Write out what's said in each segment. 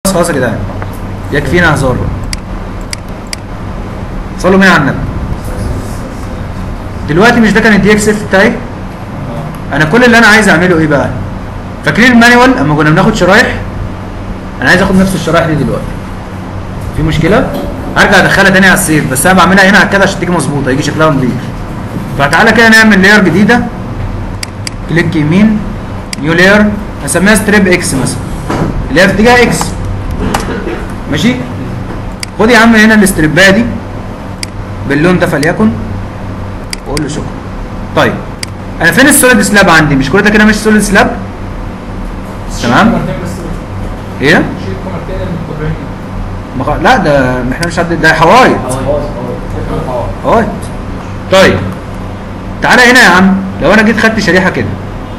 خلاص يا جدعان يكفينا هزار بقى صلوا مين على النبي دلوقتي مش ده كان الدي اكس اف بتاعي انا كل اللي انا عايز اعمله ايه بقى فاكرين المانيوال اما كنا بناخد شرايح انا عايز اخد نفس الشرايح دي دلوقتي في مشكله هرجع ادخلها تاني على السيف بس انا بعملها هنا على كده عشان تيجي مظبوطه يجي شكلها نظيف فتعالى كده نعمل لاير جديده كليك يمين نيو لاير هسميها ستريب اكس مثلا اللي هي في اتجاه اكس ماشي خد يا عم هنا الاستريبايه دي باللون ده فليكن واقول له شكرا طيب انا فين السوليد سلاب عندي مش كل ده كده مش سوليد سلاب تمام ايه شيل كاميرتين المتطبعين ما خ- لا ده احنا مش عد... ده حوايط حوايط طيب تعالى هنا يا عم لو انا جيت خدت شريحه كده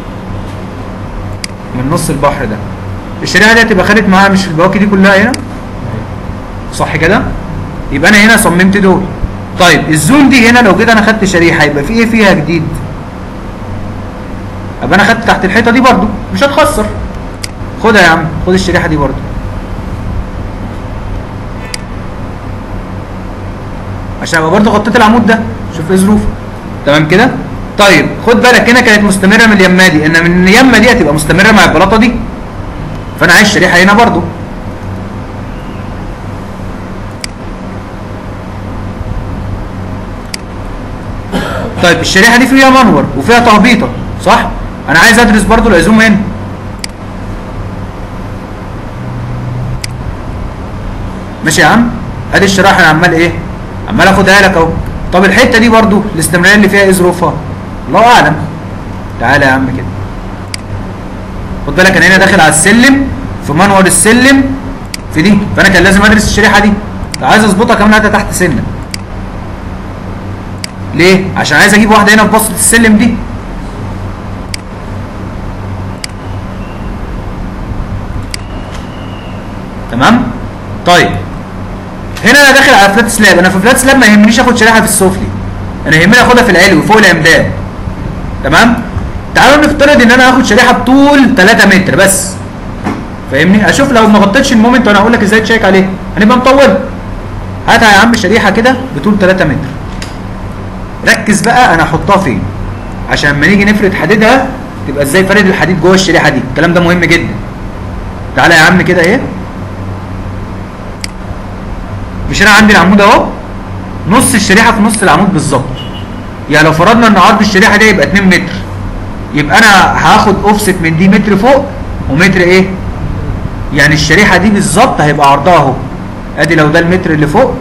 من نص البحر ده الشريحه دي هتبقى خدت معاها مش البواكي دي كلها هنا صح كده يبقى انا هنا صممت دول طيب الزون دي هنا لو جيت انا خدت شريحه يبقى في ايه فيها جديد ابقى انا خدت تحت الحيطه دي برضو مش هتخسر خدها يا عم خد الشريحه دي برضو عشان ابقى برضه غطيت العمود ده شوف ايه ظروفه تمام كده طيب خد بالك هنا كانت مستمره من اليمه دي ان من اليمه دي هتبقى مستمره مع البلاطه دي فانا عايز شريحه هنا برضه طيب الشريحه دي فيها منور وفيها تهبيطه صح انا عايز ادرس برضه العزوم هنا ماشي يا عم ادي الشرايح انا عمال ايه عمال اخدها لك اهو طب الحته دي برضو الاستمراريه اللي فيها ايه ظروفها الله اعلم تعالى يا عم كده خد بالك انا هنا داخل على السلم في منور السلم في دي فانا كان لازم ادرس الشريحه دي لو عايز اظبطها كمان هاتها تحت سنه ليه عشان عايز اجيب واحده هنا في بسطه السلم دي تمام طيب هنا انا داخل على فلات سلاب انا في فلات سلاب ما يهمنيش اخد شريحه في السفلي انا يهمني اخدها في العلوي فوق العمدان تمام تعالوا نفترض ان انا هاخد شريحه بطول 3 متر بس فاهمني اشوف لو ما غطيتش المومنت وانا هقول لك ازاي تشيك عليه هنبقى مطول هاتها يا عم شريحه كده بطول 3 متر ركز بقى انا هحطها فين عشان لما نيجي نفرد حديدها تبقى ازاي فارد الحديد جوه الشريحه دي الكلام ده مهم جدا تعالى يا عم كده ايه مش انا عندي العمود اهو نص الشريحه في نص العمود بالظبط يعني لو فرضنا ان عرض الشريحه دي يبقى 2 متر يبقى انا هاخد اوفست من دي متر فوق ومتر ايه يعني الشريحه دي بالظبط هيبقى عرضها اهو ادي لو ده المتر اللي فوق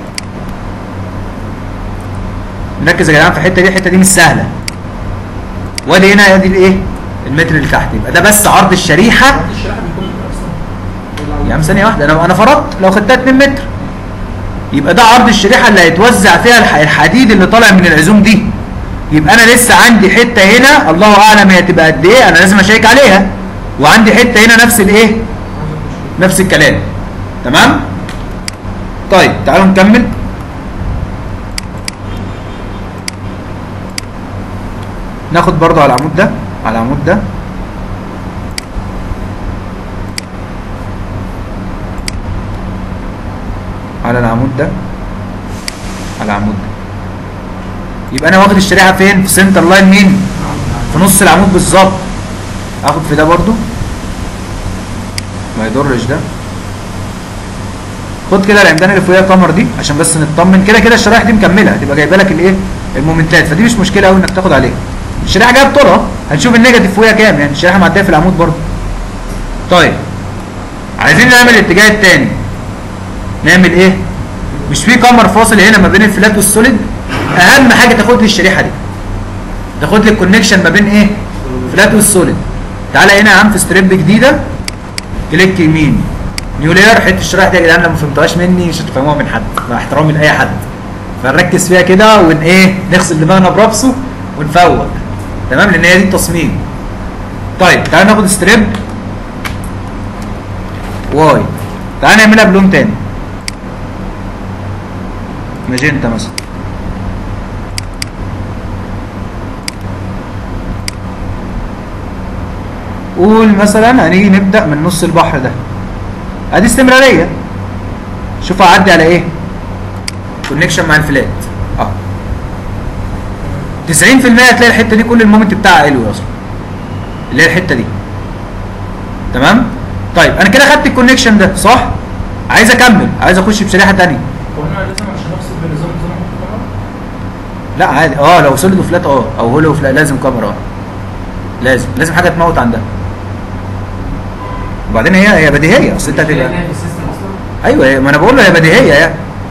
نركز يا جدعان في الحته دي الحته دي مش سهله وادي هنا ادي الايه المتر اللي تحت يبقى ده بس عرض الشريحه الشريحه بيكون اصلا يا عم ثانيه واحده انا انا فرضت لو خدتها 2 متر يبقى ده عرض الشريحه اللي هيتوزع فيها الح- الحديد اللي طالع من العزوم دي يبقى انا لسه عندي حته هنا الله اعلم هي تبقى قد ايه انا لازم اشيك عليها وعندي حته هنا نفس الايه نفس الكلام تمام طيب تعالوا نكمل ناخد برضو على العمود ده على العمود ده على العمود ده على العمود ده يبقى انا واخد الشريحه فين في سنتر لاين مين في نص العمود بالظبط اخد في ده برضو ما يضرش ده خد كده العمدان اللي فوقيها القمر دي عشان بس نطمن كده كده الشرايح دي مكمله هتبقى جايبه لك الايه المومنتات فدي مش مشكله قوي انك تاخد عليها الشريحه جايه بطولها هنشوف النيجاتيف فوقيها كام يعني الشريحه معديه في العمود برضو طيب عايزين نعمل الاتجاه الثاني نعمل ايه مش في كمر فاصل هنا ما بين الفلات والسوليد اهم حاجه تاخد لي الشريحه دي تاخد لي الكونكشن ما بين ايه فلات والسوليد تعالى هنا يا عم في ستريب جديده كليك يمين نيو لاير حته الشريحه دي يا جدعان لو ما فهمتوهاش مني مش هتفهموها من حد مع احترامي لاي حد فنركز فيها كده ون ايه نغسل دماغنا برابسه ونفوق تمام لان هي دي التصميم طيب تعالى ناخد ستريب واي تعالى نعملها بلون تاني ماجنتا مثلا قول مثلا هنيجي نبدا من نص البحر ده ادي استمراريه شوف اعدي على ايه كونكشن مع الفلات اه 90% هتلاقي الحته دي كل المومنت بتاعها علوي اصلا اللي هي الحته دي تمام طيب انا كده خدت الكونكشن ده صح عايز اكمل عايز اخش بشريحه تانية هو انا لازم عشان افصل بنظام نظام الكاميرا لا عادي اه لو سوليد وفلات اه او هولو وفلات لازم كاميرا اه لازم لازم حاجه تموت عندها وبعدين هي هي بديهيه اصل انت هتبقى في السيستم اصلا ايوه هي- ما انا بقول له هي بديهيه يعني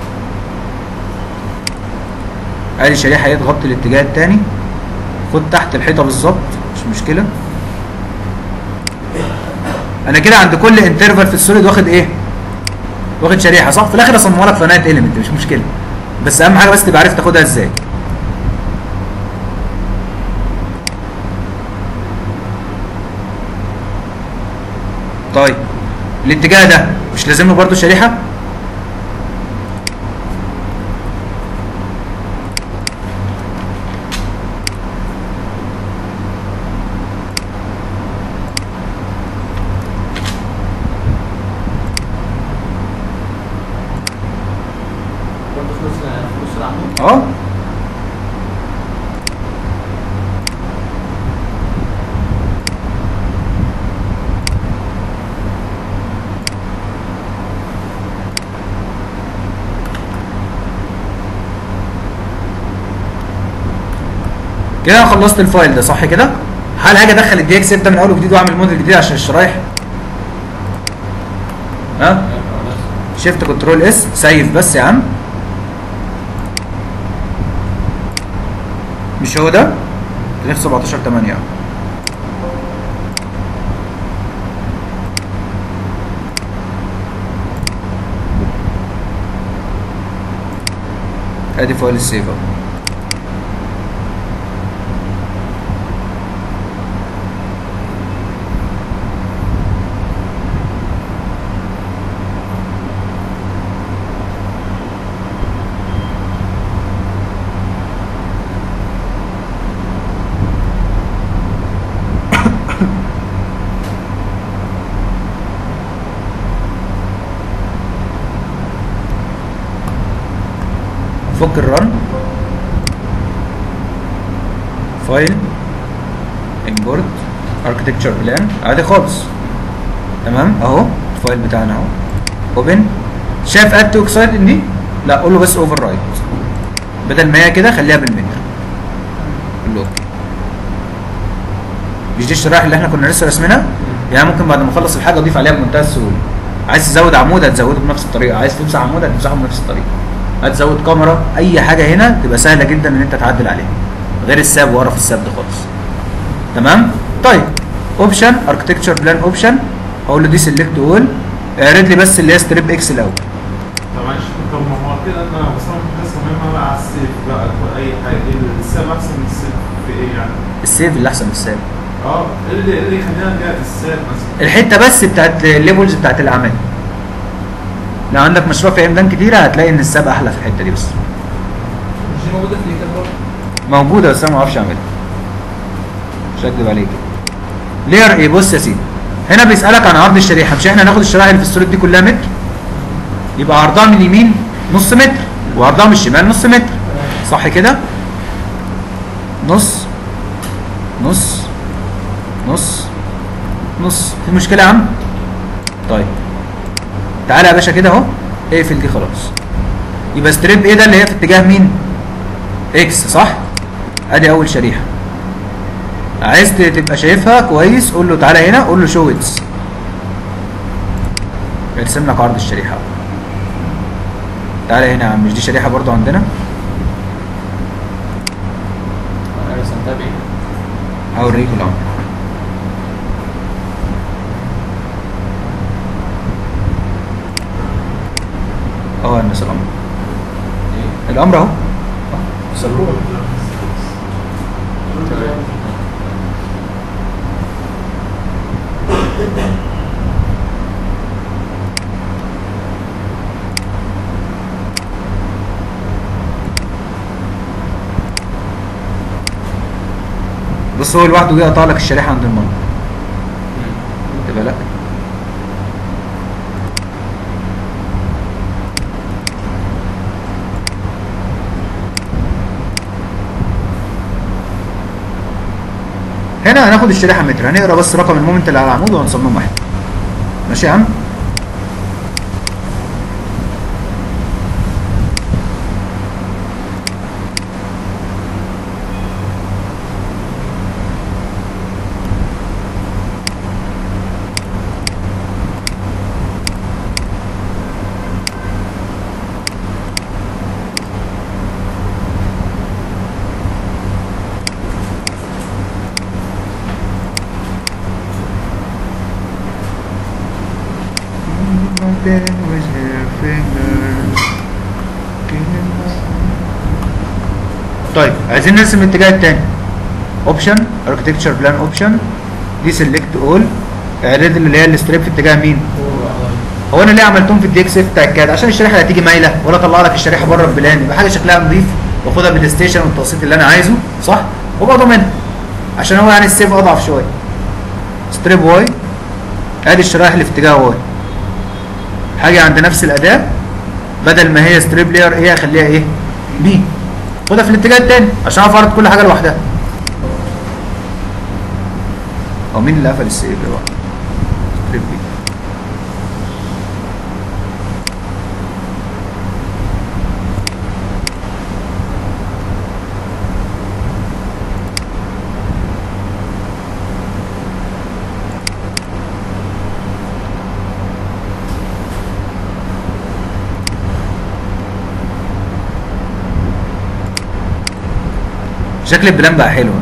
ادي شريحه ايه تغطي الاتجاه الثاني خد تحت الحيطه بالظبط مش مشكله انا كده عند كل انترفال في السوليد واخد ايه واخد شريحه صح في الاخر اصممها لك فنايت اليمنت مش مشكله بس اهم حاجه بس تبقى عارف تاخدها ازاي طيب الاتجاه ده مش لازم له برضه شريحه برضه فلوس فلوس العمود اه كده انا خلصت الفايل ده صح كده هل هاجي ادخل الدي اكس ده من اول وجديد واعمل موديل جديد عشان الشرايح ها شيفت كنترول اس سيف بس يا عم مش هو ده 17 8 ادي فايل السيف اهو فك الرن فايل امبورت اركتكتشر بلان عادي خالص تمام اهو الفايل بتاعنا اهو اوبن شايف اد تو اكسايد دي لا قول له بس اوفر رايت بدل ما هي كده خليها بالمتر قول له اوكي مش دي الشرائح اللي احنا كنا لسه راسمينها يعني ممكن بعد ما اخلص الحاجه اضيف عليها بمنتهى السهوله عايز تزود عمود هتزوده بنفس الطريقه عايز تمسح عمود هتمسحه بنفس الطريقه هتزود كاميرا اي حاجه هنا تبقى سهله جدا ان انت تعدل عليها غير الساب وقرف الساب ده خالص تمام طيب اوبشن اركتكتشر بلان اوبشن اقول له دي سيلكت اول اعرض لي بس اللي هي ستريب اكس الاول طب معلش طب ما هو كده انا بصمم حاجه صممها بقى على السيف بقى أو اي حاجه إيه السيف احسن من السيف في ايه يعني؟ السيف اللي احسن من الساب اه إيه اللي إيه اللي يخلينا نلجأ للسيف مثلا الحته بس بتاعت الليفلز بتاعت الاعمال لو عندك مشروع فيه امدان كتيره هتلاقي ان الساب احلى في الحته دي بس مش دي موجوده في الكتاب برضه موجوده بس انا ما اعرفش اعملها مش هكدب عليك لير ايه بص يا سيدي هنا بيسالك عن عرض الشريحه مش احنا هناخد الشرائح اللي في السوليد دي كلها متر يبقى عرضها من اليمين نص متر وعرضها من الشمال نص متر صح كده نص نص نص نص في مشكله يا عم طيب تعالى يا باشا كده اهو اقفل دي خلاص يبقى ستريب ايه ده اللي هي في اتجاه مين اكس صح ادي اول شريحه عايز ت- تبقى شايفها كويس قول له تعالى هنا قول له شو اتس يرسم لك عرض الشريحه تعالى هنا يا عم مش دي شريحه برضو عندنا انا رسمتها بايه؟ هوريكم الامر اه الناس الامر الامر اهو صلوا بص هو لوحده جه قطع لك الشريحه عند المنطقه خد بالك هنا هناخد الشريحه متر هنقرا بس رقم المومنت اللي على العمود وهنصممه احنا ماشي يا عم طيب عايزين نرسم الاتجاه التاني اوبشن اركتكتشر بلان اوبشن دي سيلكت اول اعرض اللي هي الستريب في اتجاه مين هو انا ليه عملتهم في الدي اكس اف بتاع الكاد عشان الشريحه اللي هتيجي مايله ولا اطلع لك الشريحه بره البلان يبقى حاجه شكلها نظيف واخدها بالستيشن والتوسيط اللي انا عايزه صح وابقى ضامنها عشان هو يعني السيف اضعف شويه ستريب واي ادي الشرايح اللي في اتجاه واي حاجه عند نفس الاداه بدل ما هي ستريب لير ايه اخليها ايه بي خدها في الاتجاه التاني عشان اعرف اعرض كل حاجه لوحدها هو مين اللي قفل السيف ده بقى ستريب بي شكل البلان بقى حلو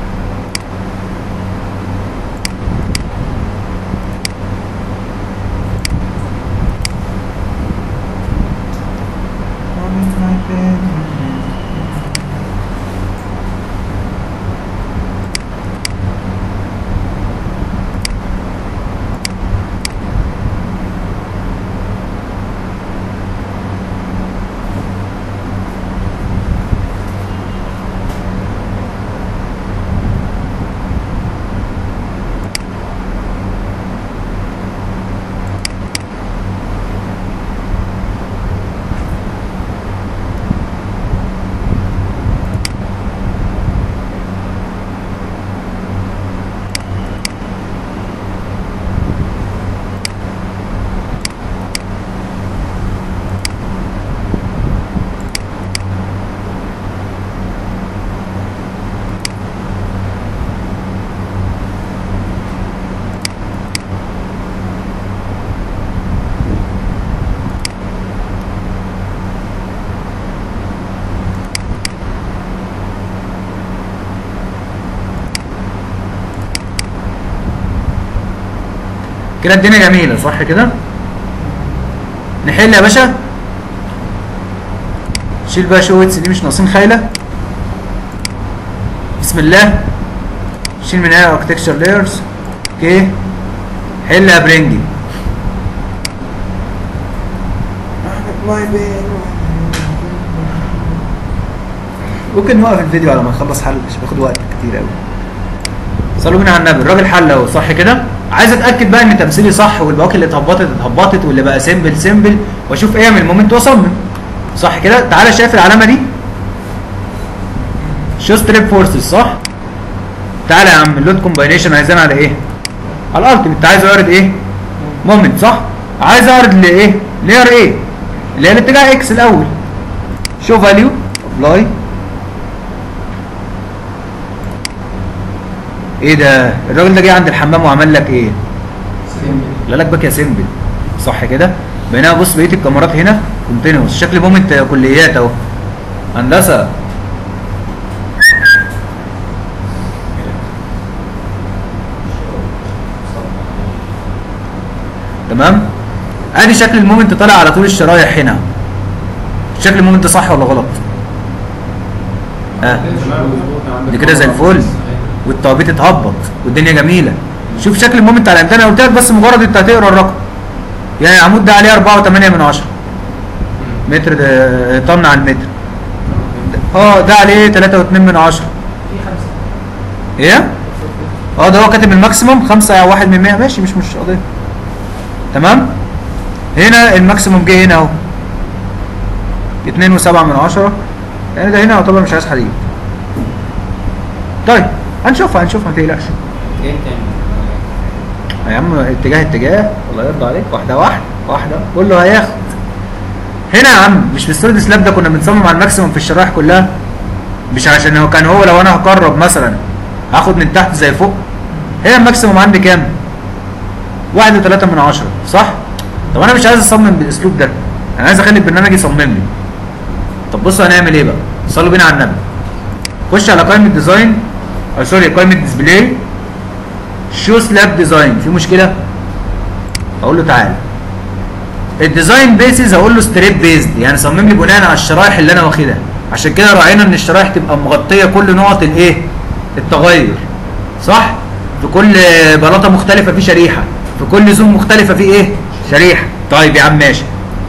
كده الدنيا جميله صح كده نحل يا باشا شيل بقى شو ويتس دي مش ناقصين خايله بسم الله شيل من هنا اركتكتشر لايرز اوكي حل يا برنجي ممكن نوقف الفيديو على ما نخلص حل مش بياخد وقت كتير قوي صلوا بينا على النبي الراجل حل اهو صح كده عايز اتاكد بقى ان تمثيلي صح والبواكي اللي اتهبطت اتهبطت واللي بقى سيمبل سيمبل واشوف ايه من المومنت واصمم صح كده تعالى شايف العلامه دي شو ستريب فورسز صح تعالى يا عم اللود كومباينيشن عايزين على ايه على الالتيميت عايز اعرض ايه مومنت صح عايز اعرض لايه لير ايه اللي هي الاتجاه اكس الاول شو فاليو ابلاي ايه ده الراجل ده جه عند الحمام وعمل لك ايه لا لك باك يا سيمبل صح كده بينما بص بقيه الكاميرات هنا كونتينوس شكل مومنت كليات اهو هندسه تمام ادي شكل المومنت طالع على طول الشرايح هنا شكل المومنت صح ولا غلط اه دي كده زي الفل والتوابيت اتهبط والدنيا جميله شوف شكل المومنت على الامتحان انا قلت لك بس مجرد انت هتقرا الرقم يعني العمود ده عليه 4 و8 من 10 متر ده طن على المتر اه ده عليه 3 و2 من 10 في خمسة ايه اه ده هو كاتب الماكسيموم 5 او 1 من 100 ماشي مش مش قضيه تمام هنا الماكسيموم جه هنا اهو 2 و7 من 10 يعني ده هنا يعتبر مش عايز حديد طيب هنشوفها هنشوفها ما تقلقش ايه تاني يا عم اتجاه اتجاه الله يرضى عليك واحده واحده واحده كله هياخد هنا يا عم مش في السوليد سلاب ده كنا بنصمم على الماكسيموم في الشرايح كلها مش عشان هو كان هو لو انا هقرب مثلا هاخد من تحت زي فوق هنا الماكسيموم عندي كام؟ واحد وتلاتة من عشرة صح؟ طب انا مش عايز اصمم بالاسلوب ده انا عايز اخلي البرنامج يصمم لي طب بصوا هنعمل ايه بقى؟ صلوا بينا على النبي خش على قائمة ديزاين او سوري قائمة ديسبلاي شو سلاب ديزاين في مشكلة؟ اقول له تعالى الديزاين بيسز هقول له ستريب بيزد يعني صمم لي بناء على الشرايح اللي انا واخدها عشان كده راعينا ان الشرايح تبقى مغطيه كل نقط الايه التغير صح في كل بلاطه مختلفه في شريحه في كل زوم مختلفه في ايه شريحه طيب يا عم ماشي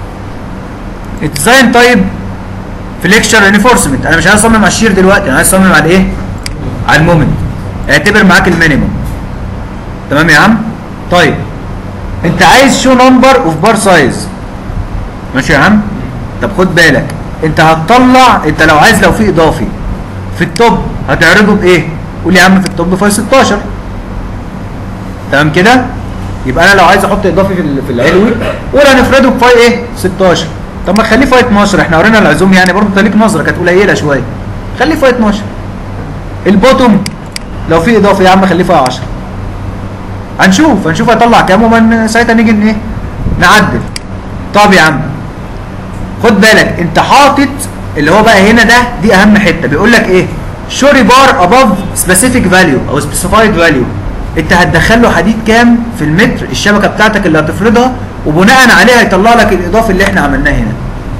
الديزاين طيب فليكشر انفورسمنت انا مش عايز اصمم على الشير دلوقتي انا عايز اصمم على الايه على المومنت اعتبر معاك المينيموم تمام يا عم طيب انت عايز شو نمبر اوف بار سايز ماشي يا عم طب خد بالك انت هتطلع انت لو عايز لو في اضافي في التوب هتعرضه بايه قول يا عم في التوب فاي 16 تمام كده يبقى انا لو عايز احط اضافي في ال- في العلوي قول هنفرده بفاي ايه 16 طب ما تخليه فاي 12 احنا ورينا العزوم يعني برضه تليك نظره كانت قليله شويه خليه فاي 12 البوتوم لو في اضافي يا عم خليه فاي 10 هنشوف هنشوف هيطلع كام ومن ساعتها نيجي ان ايه نعدل طب يا عم خد بالك انت حاطط اللي هو بقى هنا ده دي اهم حته بيقول لك ايه شوري بار اباف سبيسيفيك فاليو او سبيسيفايد فاليو انت هتدخل له حديد كام في المتر الشبكه بتاعتك اللي هتفرضها وبناء عليها هيطلع لك الاضافه اللي احنا عملناه هنا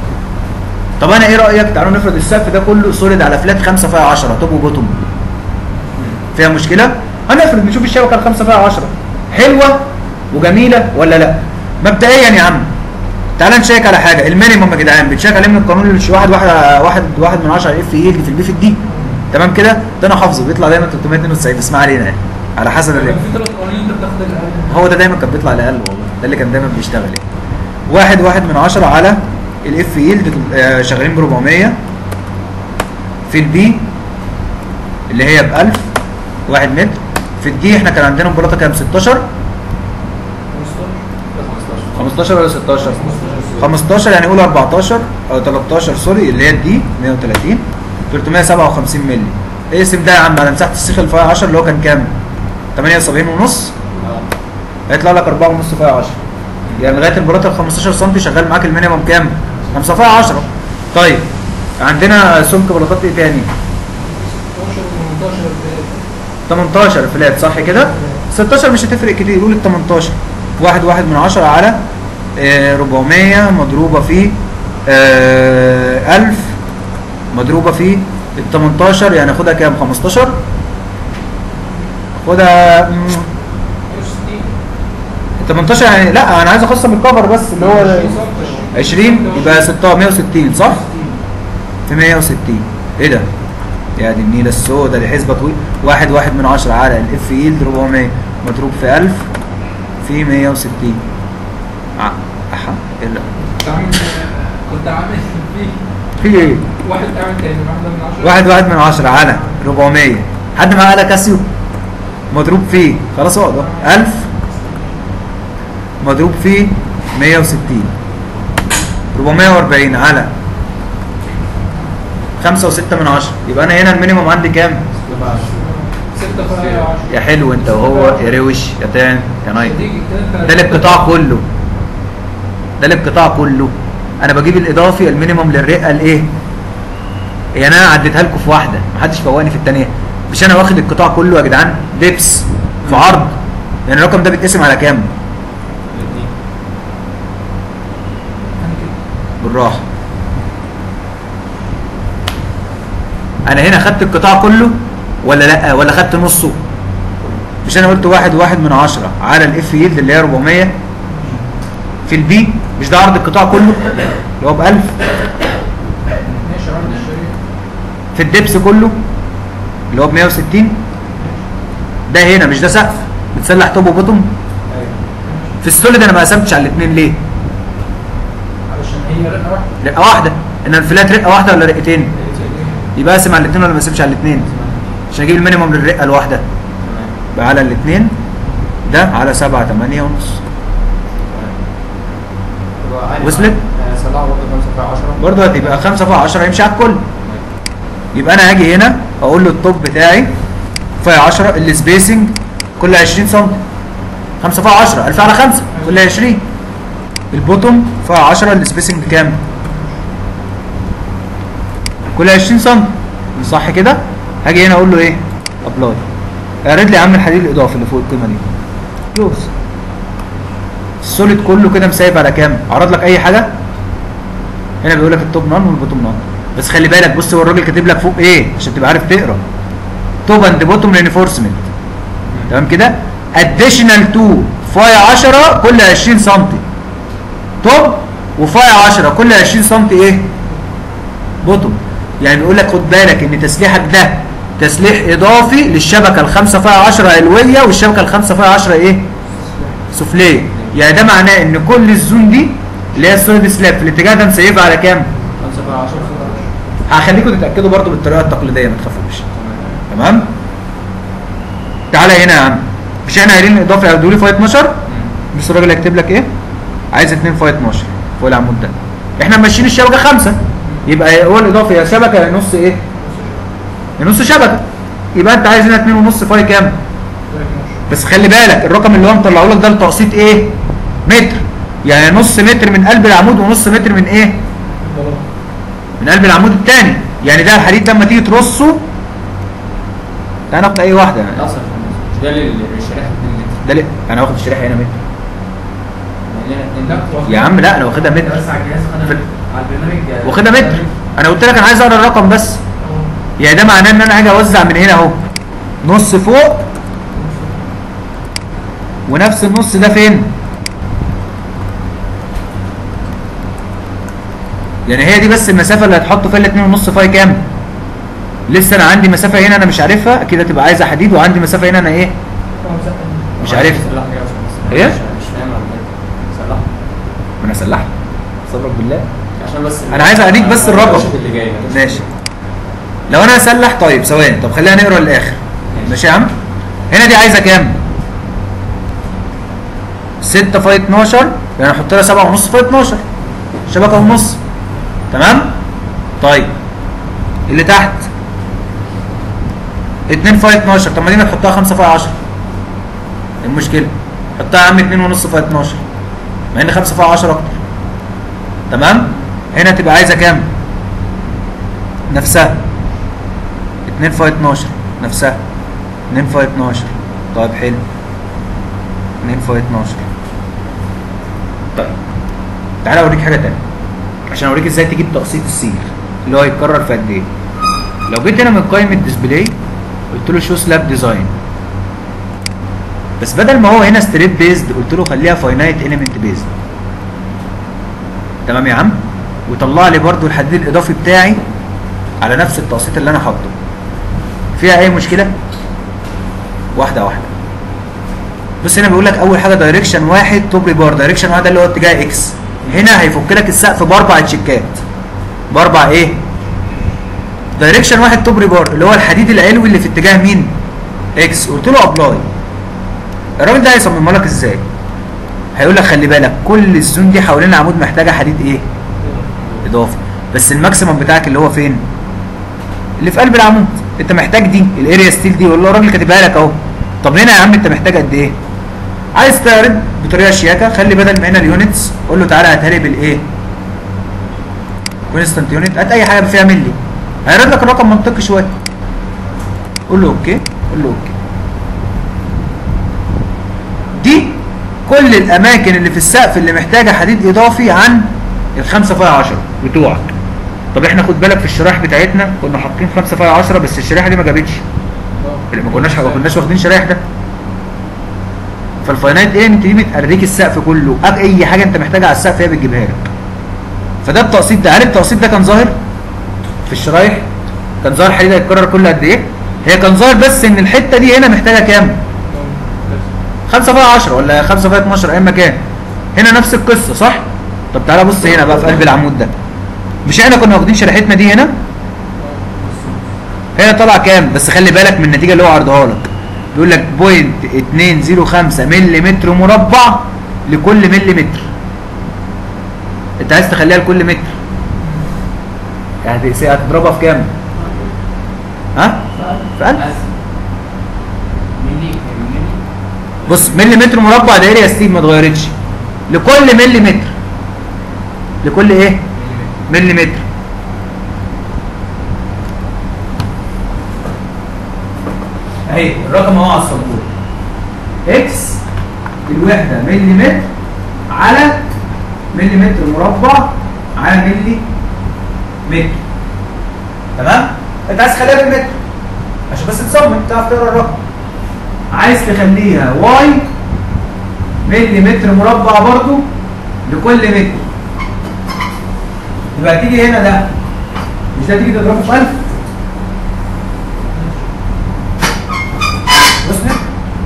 طب انا ايه رايك تعالوا نفرض السقف ده كله سوليد على فلات 5 فيها 10 توب وبوتوم فيها مشكله هنفرض نشوف الشبكه الخمسه فيها 10 حلوه وجميله ولا لا مبدئيا يا عم تعال نشيك على حاجه المينيموم يا جدعان بنشيك عليه من القانون اللي واحد واحد واحد واحد من 10 اف اي في البي في الدي تمام كده ده انا حافظه بيطلع دايما 392 اسمع علينا يعني على حسب كان اللي في ثلاث قوانين انت بتاخد الاقل هو ده دايما كان بيطلع الاقل والله ده اللي كان دايما بيشتغل يعني واحد واحد من عشرة على الاف يلد شغالين ب 400 في البي اللي هي ب 1000 واحد متر في الدي احنا كان عندنا مباراة كام 16 15 ولا 16 15 يعني قول 14 او 13 سوري اللي هي الدي 130 357 مللي اقسم ده يا عم على مساحه السيخ الفاي 10 اللي هو كان كام 78 ونص هيطلع لك 4 ونص فاي 10 يعني لغايه البلاطه ال 15 سم شغال معاك المينيمم كام 5 فاي 10 طيب عندنا سمك بلاطات ايه تاني 16 و 18 فلات صح كده 16 مش هتفرق كتير قول ال 18 واحد واحد من عشرة على آه، 400 مضروبة في آه، 1000 مضروبة في ال 18 يعني خدها كام 15 خدها مم، 18 يعني لا انا عايز اخصم الكفر بس اللي هو 20 يبقى 6 160 صح؟ في 160 ايه ده؟ يا دي النيله السوداء دي حسبه طويله واحد واحد من عشرة على الاف يلد 400 مضروب في 1000 في 160 ع- احا ايه لا كنت عامل كنت عامل فيه في ايه؟ واحد اعمل تاني واحدة من عشرة واحد واحد من عشرة على 400 حد معاه آلة كاسيو مضروب فيه خلاص اقعد أهو. 1000 مضروب فيه 160 440 على 5 و6 من 10 يبقى انا هنا المينيموم عندي كام؟ ستة فاي 10 يا حلو انت وهو يا روش يا تان يا نايت تيجي كده ده القطاع كله ده القطاع كله انا بجيب الاضافي المينيموم للرئه الايه يعني انا عديتها لكم في واحده محدش فوقني في الثانيه مش انا واخد القطاع كله يا جدعان دبس في عرض يعني الرقم ده بيتقسم على كام بالراحه انا هنا خدت القطاع كله ولا لا ولا خدت نصه مش انا قلت واحد واحد من عشرة على الاف يلد اللي هي 400 في البي مش ده عرض القطاع كله اللي هو ب 1000 ماشي عرض الشريحة في الدبس كله اللي هو ب 160 ده هنا مش ده سقف بتسلح توب وبوتوم في السوليد انا ما قسمتش على الاثنين ليه؟ علشان هي رقة واحدة رقه واحده ان الفلات رقه واحده ولا رقتين؟ يبقى اقسم على الاثنين ولا ما اقسمش على الاثنين؟ عشان اجيب المينيموم للرقه الواحده تمام يبقى على الاثنين ده على 7 8 ونص وصلت؟ صلاح برضه 5 في 10 برضه هتبقى 5 في 10 يمشي على الكل يبقى انا هاجي هنا اقول له التوب بتاعي في 10 السبيسنج كل 20 سم 5 في 10 1000 على 5 كل 20 البوتوم في 10 السبيسنج بكام؟ كل 20 سم صح كده؟ هاجي هنا اقول له ايه؟ ابلاي اعرض لي يا عم الحديد الاضافي اللي فوق القيمه دي كلوز السوليد كله كده مسايب على كام؟ عرض لك اي حاجه؟ هنا بيقول لك التوب نان والبوتوم نان بس خلي بالك بص هو الراجل كاتب لك فوق ايه عشان تبقى عارف تقرا توب اند بوتوم رينفورسمنت تمام كده اديشنال تو فاي 10 كل 20 سم توب وفاي 10 كل 20 سم ايه بوتوم يعني بيقول لك خد بالك ان تسليحك ده تسليح اضافي للشبكه الخمسة فاي 10 علويه والشبكه الخمسة فاي 10 ايه سفليه يعني ده معناه ان كل الزون دي اللي هي السوليد سلاب في الاتجاه ده مسيبها على كام 5 في 10 هخليكم تتاكدوا برضو بالطريقه التقليديه ما تخافوش تمام تعالى هنا يا عم مش احنا قايلين اضافه ياخدوا لي فاي 12 بس الراجل هيكتب لك ايه عايز 2 فاي 12 فوق العمود ده احنا ماشيين الشبكه خمسة يبقى هو الاضافه يا شبكه يا نص ايه يا نص شبكه يبقى انت عايز هنا 2 ونص فاي كام بس خلي بالك الرقم اللي هو مطلعه لك ده التقسيط ايه متر يعني نص متر من قلب العمود ونص متر من ايه من قلب العمود الثاني يعني ده الحديد لما تيجي ترصه تعالى ناخد اي واحده يعني اصلا مش ده لل- للشريحه 2 متر ده ليه انا واخد الشريحه هنا متر مليانه 2 متر يا عم لا انا واخدها متر بس على الجهاز خدها في- على البرنامج واخدها متر انا قلت لك انا عايز اقرا الرقم بس يعني ده معناه ان انا هاجي اوزع من هنا اهو نص فوق ونفس النص ده فين يعني هي دي بس المسافه اللي هتحط فيها الاتنين ونص فاي كام لسه انا عندي مسافه هنا انا مش عارفها اكيد هتبقى عايزه حديد وعندي مسافه هنا انا ايه مش عارف صلح كده يا باشمهندس. إيه؟ مش مش فاهم ولا ايه صلح ما انا اسلحها صبرك بالله عشان بس أنا عايز أديك بس الرقم. الرشد اللي جاي ده. ماشي لو انا هسلح طيب ثواني طب خلينا نقرا للاخر ماشي يا عم هنا دي عايزه كام 6 فاي 12 يعني احط لها 7 ونص فاي 12 شبكه ونص تمام طيب اللي تحت 2 فاي 12 طب ما دي تحطها 5 فاي 10 إيه المشكله حطها يا عم 2 ونص فاي 12 مع ان 5 فاي 10 اكتر تمام هنا تبقى عايزه كام نفسها 2 فاي 12 نفسها 2 فاي 12 طيب حلو 2 فاي 12 طيب تعالى اوريك حاجه تانية عشان اوريك ازاي تجيب تقسيط السير اللي هو يتكرر في قد ايه لو جيت هنا من قائمه ديسبلاي قلت له شو سلاب ديزاين بس بدل ما هو هنا ستريب بيزد قلت له خليها فاينايت اليمنت بيزد تمام يا عم وطلع لي برضو الحديد الاضافي بتاعي على نفس التقسيط اللي انا حاطه فيها اي مشكله واحده واحده بص هنا بيقول لك اول حاجه دايركشن واحد توب ريبار دايركشن واحد ده اللي هو اتجاه اكس هنا هيفك لك السقف باربع تشيكات باربع ايه دايركشن واحد توب ريبار اللي هو الحديد العلوي اللي في اتجاه مين اكس قلت له ابلاي الراجل ده هيصممها لك ازاي هيقول لك خلي بالك كل الزون دي حوالين العمود محتاجه حديد ايه اضافي بس الماكسيمم بتاعك اللي هو فين اللي في قلب العمود انت محتاج دي الاريا ستيل دي والله الراجل كاتبها لك اهو طب هنا يا عم انت محتاج قد ايه عايز تعرض بطريقه شياكه خلي بدل ما هنا اليونتس قول له تعالى هاتها لي بالايه كونستانت يونت هات اي حاجه فيها ملي هيعرض لك الرقم منطقي شويه قول له اوكي قول له اوكي دي كل الاماكن اللي في السقف اللي محتاجه حديد اضافي عن الخمسة فاي 10 بتوعك طب احنا خد بالك في الشرايح بتاعتنا كنا حاطين 5 فاي 10 بس الشريحه دي ما جابتش ما كناش ما كناش واخدين شرايح ده فالفاينايت ايه انت دي بتوريك السقف كله أب اي حاجه انت محتاجها على السقف هي بتجيبها لك فده التقسيط ده هل التقسيط ده كان ظاهر في الشرايح كان ظاهر حديد هيتكرر كل قد ايه هي كان ظاهر بس ان الحته دي هنا محتاجه كام 5 فاي 10 ولا 5 فاي 12 اي مكان هنا نفس القصه صح طب تعالى بص هنا بقى في قلب العمود ده مش احنا كنا واخدين شريحتنا دي هنا هنا طلع كام بس خلي بالك من النتيجه اللي هو عرضها لك بيقول لك بوينت 205 ملم مربع لكل ملم انت عايز تخليها لكل متر يعني هتقس- هتضربها في كام ها في 1000 ملي ملي بص مليمتر مربع دائري يا ستيف ما اتغيرتش لكل مليمتر لكل ايه مليمتر اهي الرقم اهو على السبوره اكس الوحده مليمتر على مليمتر مربع على ملي متر تمام انت عايز تخليها بالمتر عشان بس تصمم تعرف تقرا الرقم عايز تخليها واي ملي متر مربع برضو لكل متر يبقى تيجي هنا ده مش ده تيجي تضربه في 1000 بص هنا.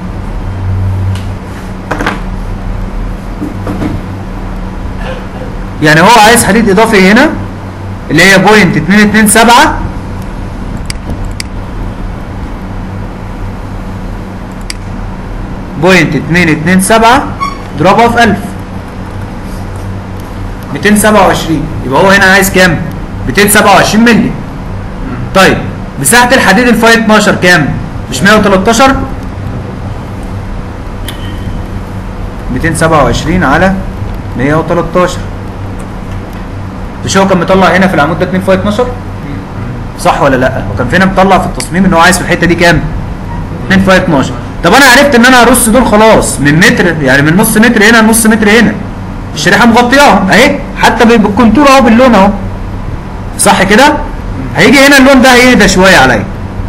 يعني هو عايز حديد اضافي هنا اللي هي بوينت 227 بوينت 227 اضربها في 1000 227 يبقى هو هنا عايز كام 227 مللي طيب مساحة الحديد الفاي 12 كام مش 113 227 على 113 مش هو كان مطلع هنا في العمود ده 2 فاي 12 صح ولا لا هو كان فينا مطلع في التصميم ان هو عايز في الحته دي كام 2 فاي 12 طب انا عرفت ان انا هرص دول خلاص من متر يعني من نص متر هنا لنص متر هنا الشريحه مغطياهم اهي حتى ب- بالكونتور اهو باللون اهو صح كده هيجي هنا اللون ده هيهدى شويه عليا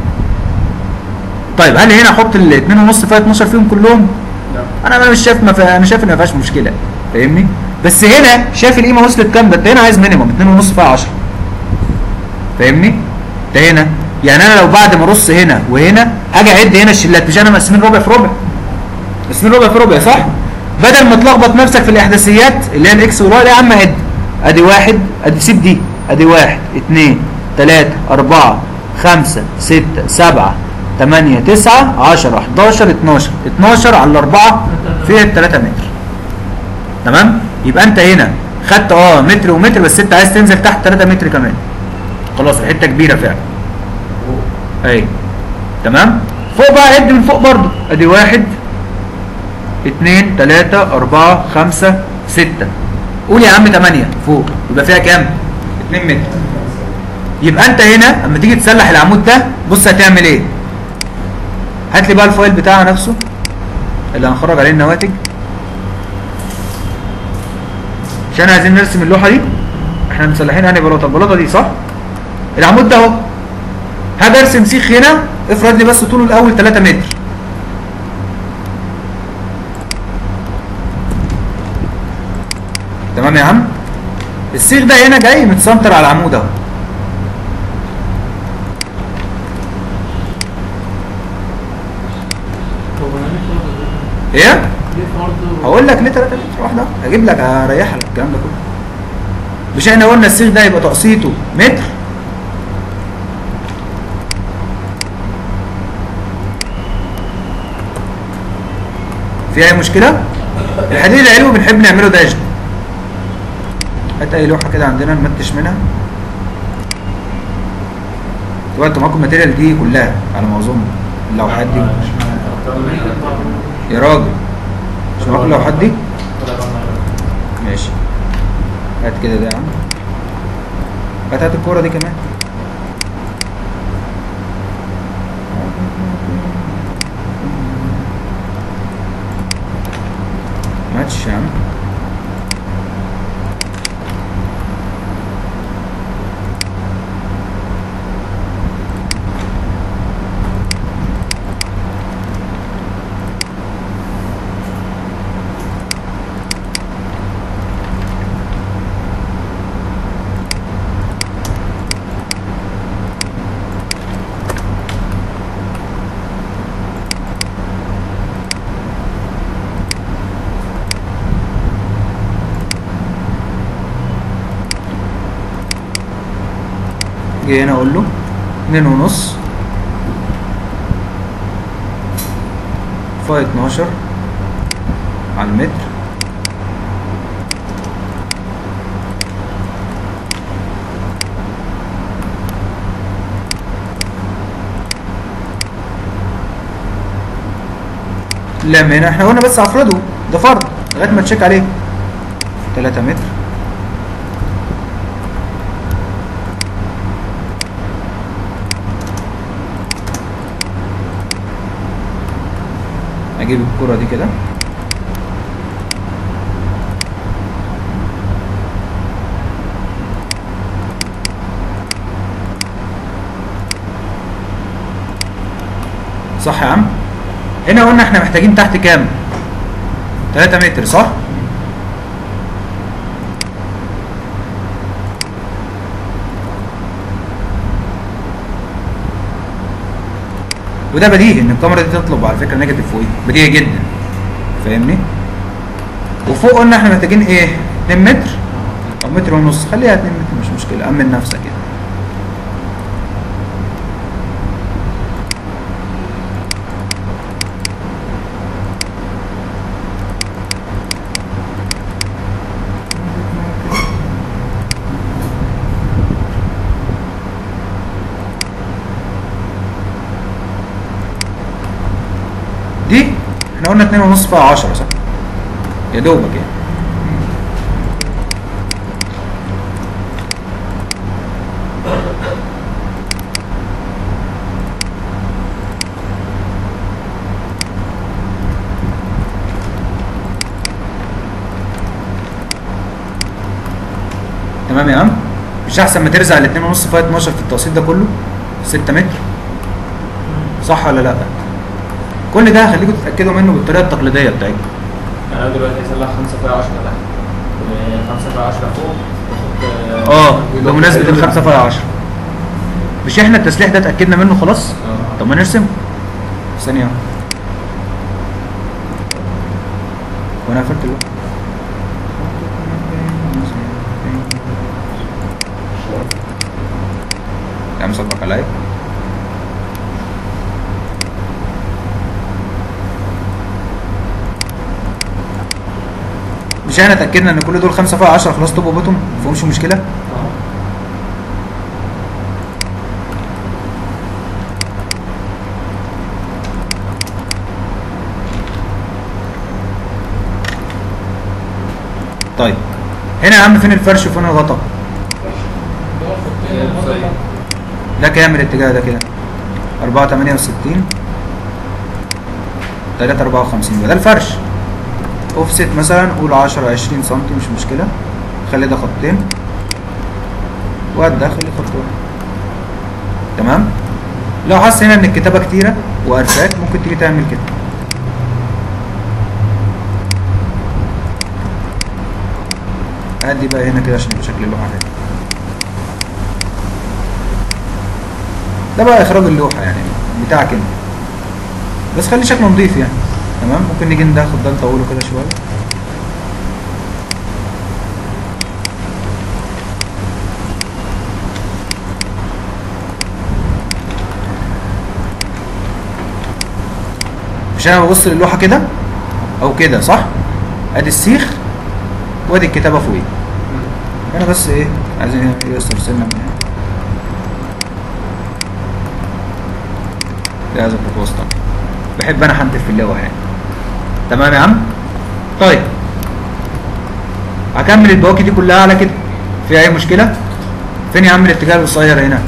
طيب هل هنا احط ال 2 ونص فاي 12 فيهم كلهم انا انا مش شايف ما فيها- انا شايف ان ما فيهاش مشكله فاهمني بس هنا شايف القيمه وصلت كام ده انت هنا عايز مينيمم 2 ونص فيها 10 فاهمني ده هنا يعني انا لو بعد ما ارص هنا وهنا هاجي اعد هنا الشلات مش انا مقسمين ربع في ربع مقسمين ربع في ربع صح بدل ما تلخبط نفسك في الاحداثيات اللي هي الاكس والواي لا يا عم عد ادي واحد ادي سيب دي ادي واحد اثنين ثلاثة أربعة خمسة ستة سبعة ثمانية تسعة عشرة 11 12 12 على الأربعة فيها الثلاثة متر تمام يبقى أنت هنا خدت اه متر ومتر بس أنت عايز تنزل تحت 3 متر كمان خلاص الحتة كبيرة فعلا اهي تمام فوق بقى عد من فوق برضو ادي واحد اتنين تلاتة اربعة خمسة ستة قول يا عم تمانية فوق يبقى فيها كام اتنين متر يبقى انت هنا اما تيجي تسلح العمود ده بص هتعمل ايه هات لي بقى الفايل بتاعها نفسه اللي هنخرج عليه النواتج عشان عايزين نرسم اللوحة دي احنا مسلحين انهي بلاطة البلاطة دي صح العمود ده اهو هاجي ارسم سيخ هنا افرض لي بس طوله الاول 3 متر تمام يا عم السيخ ده هنا جاي متسنتر على العمود اهو هو انا ليه فرض ايه ليه فرض هقول لك ليه 3 متر واحده اجيب لك اريح لك الكلام ده كله مش احنا قلنا السيخ ده يبقى تقسيطه متر في اي مشكله الحديد العلوي بنحب نعمله داش هات اي لوحه كده عندنا نمتش منها طبعا انتوا معاكم الماتيريال دي كلها على ما اظن اللوحات دي يا راجل مش معاكم اللوحات دي ماشي هات كده ده يا عم هات هات الكوره دي كمان ماتش يا عم جاي هنا اقول له اتنين ونص فاي 12 على المتر لا من هنا احنا قلنا بس افرضه ده فرض لغايه ما تشيك عليه 3 متر اجيب الكرة دي كده صح يا عم هنا قلنا احنا محتاجين تحت كام 3 متر صح وده بديهي ان الكاميرا دي تطلب على فكره نيجاتيف فوقيه بديهي جدا فاهمني وفوق قلنا احنا محتاجين ايه 2 متر او متر ونص خليها 2 متر مش مشكله امن نفسك يعني دي احنا قلنا 2 ونص فيها 10 صح يا دوبك يعني تمام يا عم مش احسن ما ترزع ال 2 ونص فيها 12 في التقسيط ده كله 6 متر صح ولا لا كل ده هخليكم تتاكدوا منه بالطريقه التقليديه بتاعتكم يعني انا دلوقتي هيصلح 5 في 10 تحت 5 في 10 فوق تاخد اه بمناسبه الخمسة فيها 10 مش احنا التسليح ده اتاكدنا منه خلاص اه طب ما نرسم ثانيه واحدة. وانا قفلت اللوحه يا عم صدق عليا مش احنا اتاكدنا ان كل دول 5 فيها 10 خلاص توب وبوتوم مفيهمش مشكله اه طيب هنا يا عم فين الفرش وفين الغطا ده كام الاتجاه ده كده 4 68 3 54 يبقى ده الفرش اوفست مثلا قول 10 20 سم مش مشكله خلي ده خطين وقد ده خلي خط واحد تمام لو حاسس هنا ان الكتابه كتيره وقرفاك ممكن تيجي تعمل كده ادي بقى هنا كده عشان يبقى شكل اللوحه حلو ده بقى اخراج اللوحه يعني بتاعك انت بس خلي شكله نظيف يعني تمام ممكن نيجي ناخد ده نطوله كده شويه مش انا ببص للوحه كده او كده صح ادي السيخ وادي الكتابه فوقيه انا بس ايه عايزين يوصل سنه من هنا ده عايز ابقى وسطا بحب انا حنتف في اللوحه يعني تمام يا عم طيب هكمل البواكي دي كلها على كده في اي مشكله فين يا عم الاتجاه القصير هنا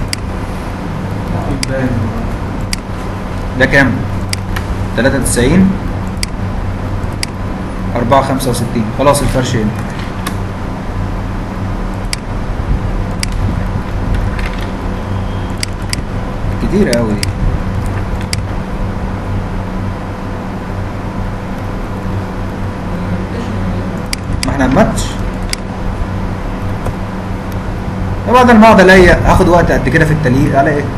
ده كام 93 4 65 خلاص الفرش هنا كتير قوي دي ما احنا ماتش بعد ما اقعد الاقي اخد وقت قد كده في التليق على ايه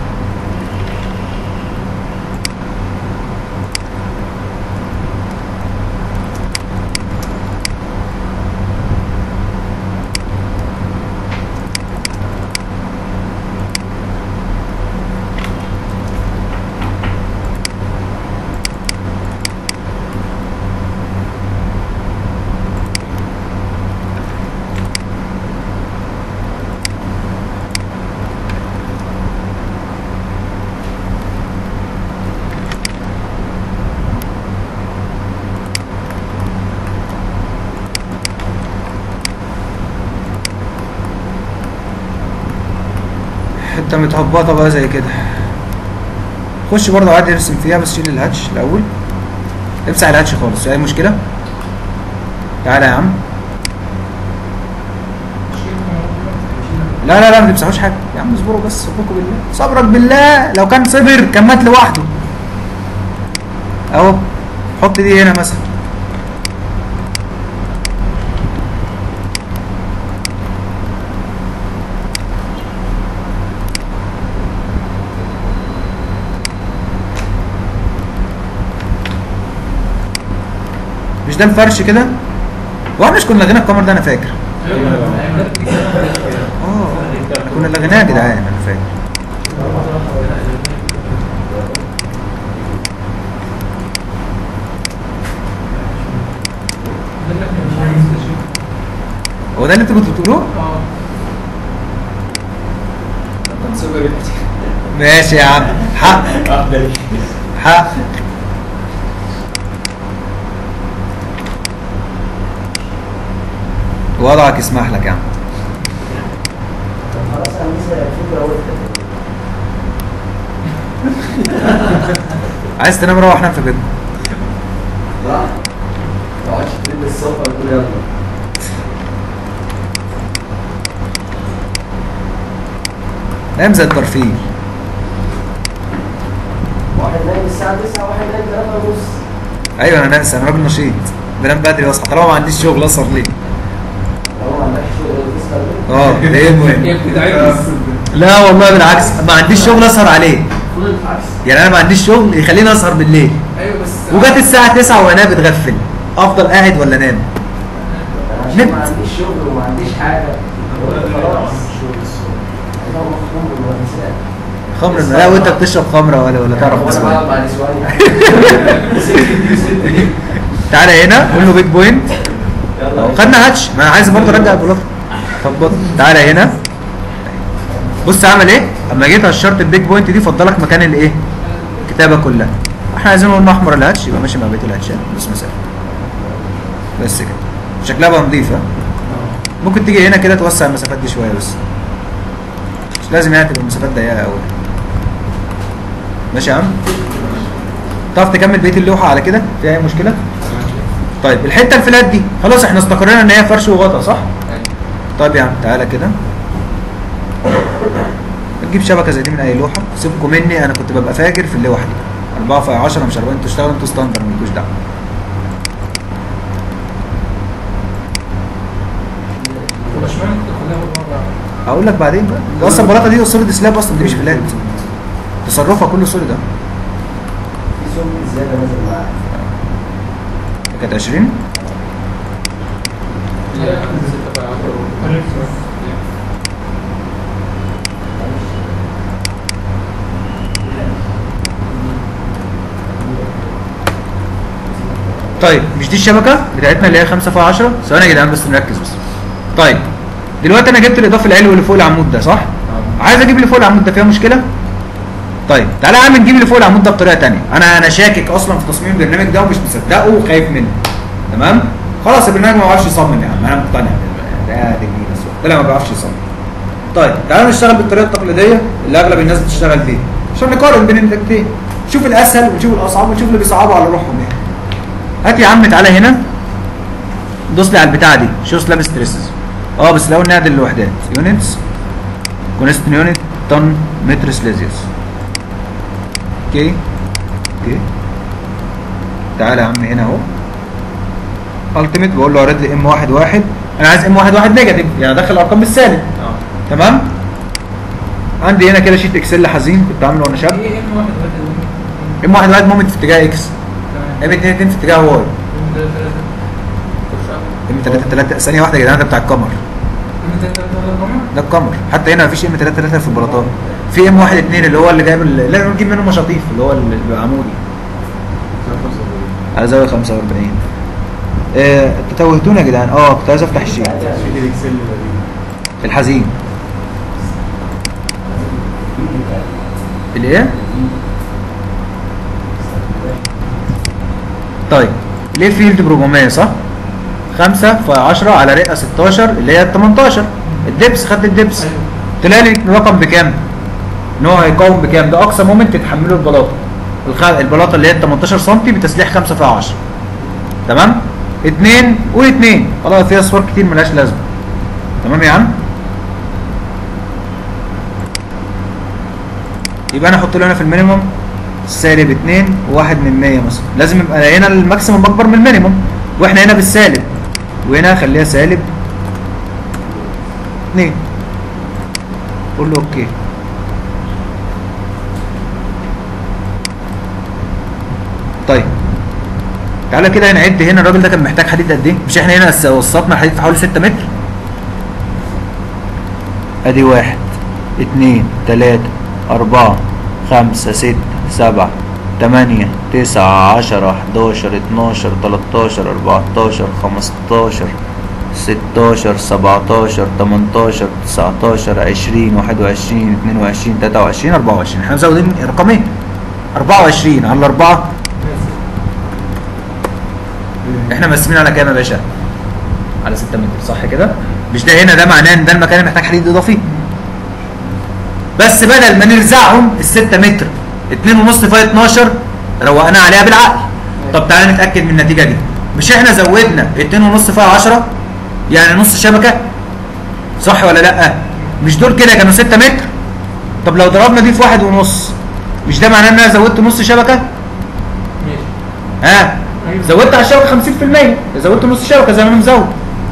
حته متهبطه بقى زي كده خش برضه عادي ارسم فيها بس شيل الهاتش الاول امسح الهاتش خالص في اي مشكله تعالى يا عم لا لا لا ما تمسحوش حاجه يا عم اصبروا بس صبركم بالله صبرك بالله لو كان صبر كان مات لوحده اهو حط دي هنا مثلا مش ده الفرش كده واحنا مش كنا لغينا الكاميرا ده انا فاكر اه إحنا كنا لغيناه يا جدعان انا فاكر هو ده اللي انتوا كنتوا بتقولوه؟ كان سوبر ماشي يا عم حق واحدة دي حق وضعك يسمح لك يا عم خلاص انا لسه الفكره قلت عايز تنام روح نام في بيتكم لا ما تقعدش تلبس الصفا تقول يلا نام زي الترفيه واحد نايم الساعه 9 واحد نايم 3 ونص ايوه انا ناس انا راجل نشيط بنام بدري واصحى طالما ما عنديش شغل اسهر ليه لو ما عندكش شغل تسهر ليه؟ اه ده ايه المهم لا والله بالعكس ما عنديش شغل اسهر عليه خد العكس يعني انا ما عنديش شغل يخليني اسهر بالليل ايوه بس وجت الساعه 9 وانا بتغفل افضل قاعد ولا انام عشان نمت. ما عنديش شغل وما عنديش حاجه خلاص انا مخنوق بالونسات خمر لا وانت بتشرب خمره ولا ولا تعرف وانا تسوق بقعد مع نسواني تعالى هنا قول له بيج بوينت يلا خدنا هاتش ما انا عايز برضه ارجع البلاط طب بص تعالى هنا بص عمل ايه اما جيت هشرت البيج بوينت دي فضلك مكان الايه الكتابه كلها احنا عايزين لون احمر الهاتش يبقى ماشي مع بقيه الهاتشات بس مسافه بس كده شكلها بقى نظيفه ممكن تيجي هنا كده توسع المسافات دي شويه بس مش لازم يعني تبقى المسافات ضيقه قوي ماشي يا عم تعرف تكمل بقيه اللوحه على كده في اي مشكله طيب الحته الفلات دي خلاص احنا استقرينا ان هي فرش وغطا صح طيب يا عم تعالى كده تجيب شبكه زي دي من اي لوحه سيبكم مني انا كنت ببقى فاجر في اللوحه دي 4 في 10 مش 40 انتوا اشتغلوا انتوا ستاندر مالكوش دعوه مش معنى كنت خدها مره هقول لك بعدين بقى ده اصلا البلاطه دي سوليد سلاب اصلا دي مش فلات تصرفها كله سوليد اهو في سمك زياده نازل معاك كانت 20 لا ستة في عشرة طيب مش دي الشبكه بتاعتنا اللي هي 5 في 10 ثواني يا جدعان بس نركز بس طيب دلوقتي انا جبت الاضافه العلوي اللي فوق العمود ده صح عايز اجيب اللي فوق العمود ده فيها مشكله طيب تعالى يا عم نجيب اللي فوق العمود ده بطريقه ثانيه انا انا شاكك اصلا في تصميم البرنامج ده ومش مصدقه وخايف منه تمام خلاص البرنامج ما بيعرفش يصمم يا عم انا مقتنع ده دي جديد بس ده لا ما بيعرفش يصمم طيب تعالى نشتغل بالطريقه التقليديه اللي اغلب الناس بتشتغل بيها عشان نقارن بين النتيجتين شوف الاسهل ونشوف الاصعب ونشوف اللي بيصعبوا على روحهم ايه هات يا عم تعالى هنا دوس لي على البتاعه دي شو سلاب ستريسز اه بس الاول نعدل الوحدات يونتس كونستن يونت طن متر سليزيوس اوكي اوكي تعالى يا عم هنا اهو التيميت بقول له اعرض لي ام واحد واحد انا عايز ام واحد واحد نيجاتيف يعني ادخل ارقام بالسالب اه تمام عندي هنا كده شيت اكسل حزين كنت عامله وانا شاب ايه ام واحد واحد ام واحد واحد مومنت في اتجاه اكس تمام ام اتنين اتنين في اتجاه واي ام تلاتة تلاتة ام 3 3 ثانيه واحده يا جدعان ده بتاع القمر ام تلاتة تلاتة القمر ده القمر حتى هنا مفيش ام 3 3 في البلاطات في ام 1 2 اللي هو اللي جايب ال- اللي بنجيب منه مشاطيف اللي هو اللي بيبقى عمودي على زاويه 45 آه، انتوا توهتونا يا جدعان اه كنت عايز افتح الشيت الحزين الايه طيب ليه الفيلد ب 400 صح 5 في 10 على رقه 16 اللي هي 18 الدبس خدت الدبس ايوه طلع لي الرقم بكام ان هو هيقاوم بكام ده اقصى مومنت تتحمله البلاطه الخ... البلاطه اللي هي 18 سم بتسليح 5 في 10 تمام اتنين قول اتنين خلاص فيها اصفار كتير ملهاش لازمه تمام يا عم يبقى انا احط له هنا في المينيموم سالب 2 و1 من 100 مثلا لازم يبقى هنا الماكسيموم اكبر من المينيموم واحنا هنا بالسالب وهنا خليها سالب 2 قول له اوكي طيب تعالى كده نعد هنا الراجل ده كان محتاج حديد قد ايه مش احنا هنا س- وصفنا الحديد في حوالي 6 متر ادي واحد اتنين تلاتة اربعة خمسة ستة سبعة تمانية تسعة عشرة حداشر اتناشر تلاتاشر اربعتاشر خمستاشر ستاشر سبعتاشر تمنتاشر تسعتاشر عشرين واحد وعشرين اتنين وعشرين تلاتة وعشرين اربعة وعشرين احنا مزودين رقمين اربعة وعشرين على الاربعة احنا مقسمين على كام يا باشا؟ على 6 متر صح كده؟ مش ده هنا ده معناه ان ده المكان اللي محتاج حديد اضافي؟ بس بدل ما نرزعهم ال 6 متر 2 ونص في 12 روقنا عليها بالعقل طب تعالى نتاكد من النتيجه دي مش احنا زودنا 2 ونص في 10 يعني نص شبكه صح ولا لا؟ مش دول كده كانوا 6 متر طب لو ضربنا دي في واحد ونص مش ده معناه ان انا زودت نص شبكه؟ ماشي ها أيوة. زودت على الشبكه 50% زودت نص شبكه زي ما انا مزود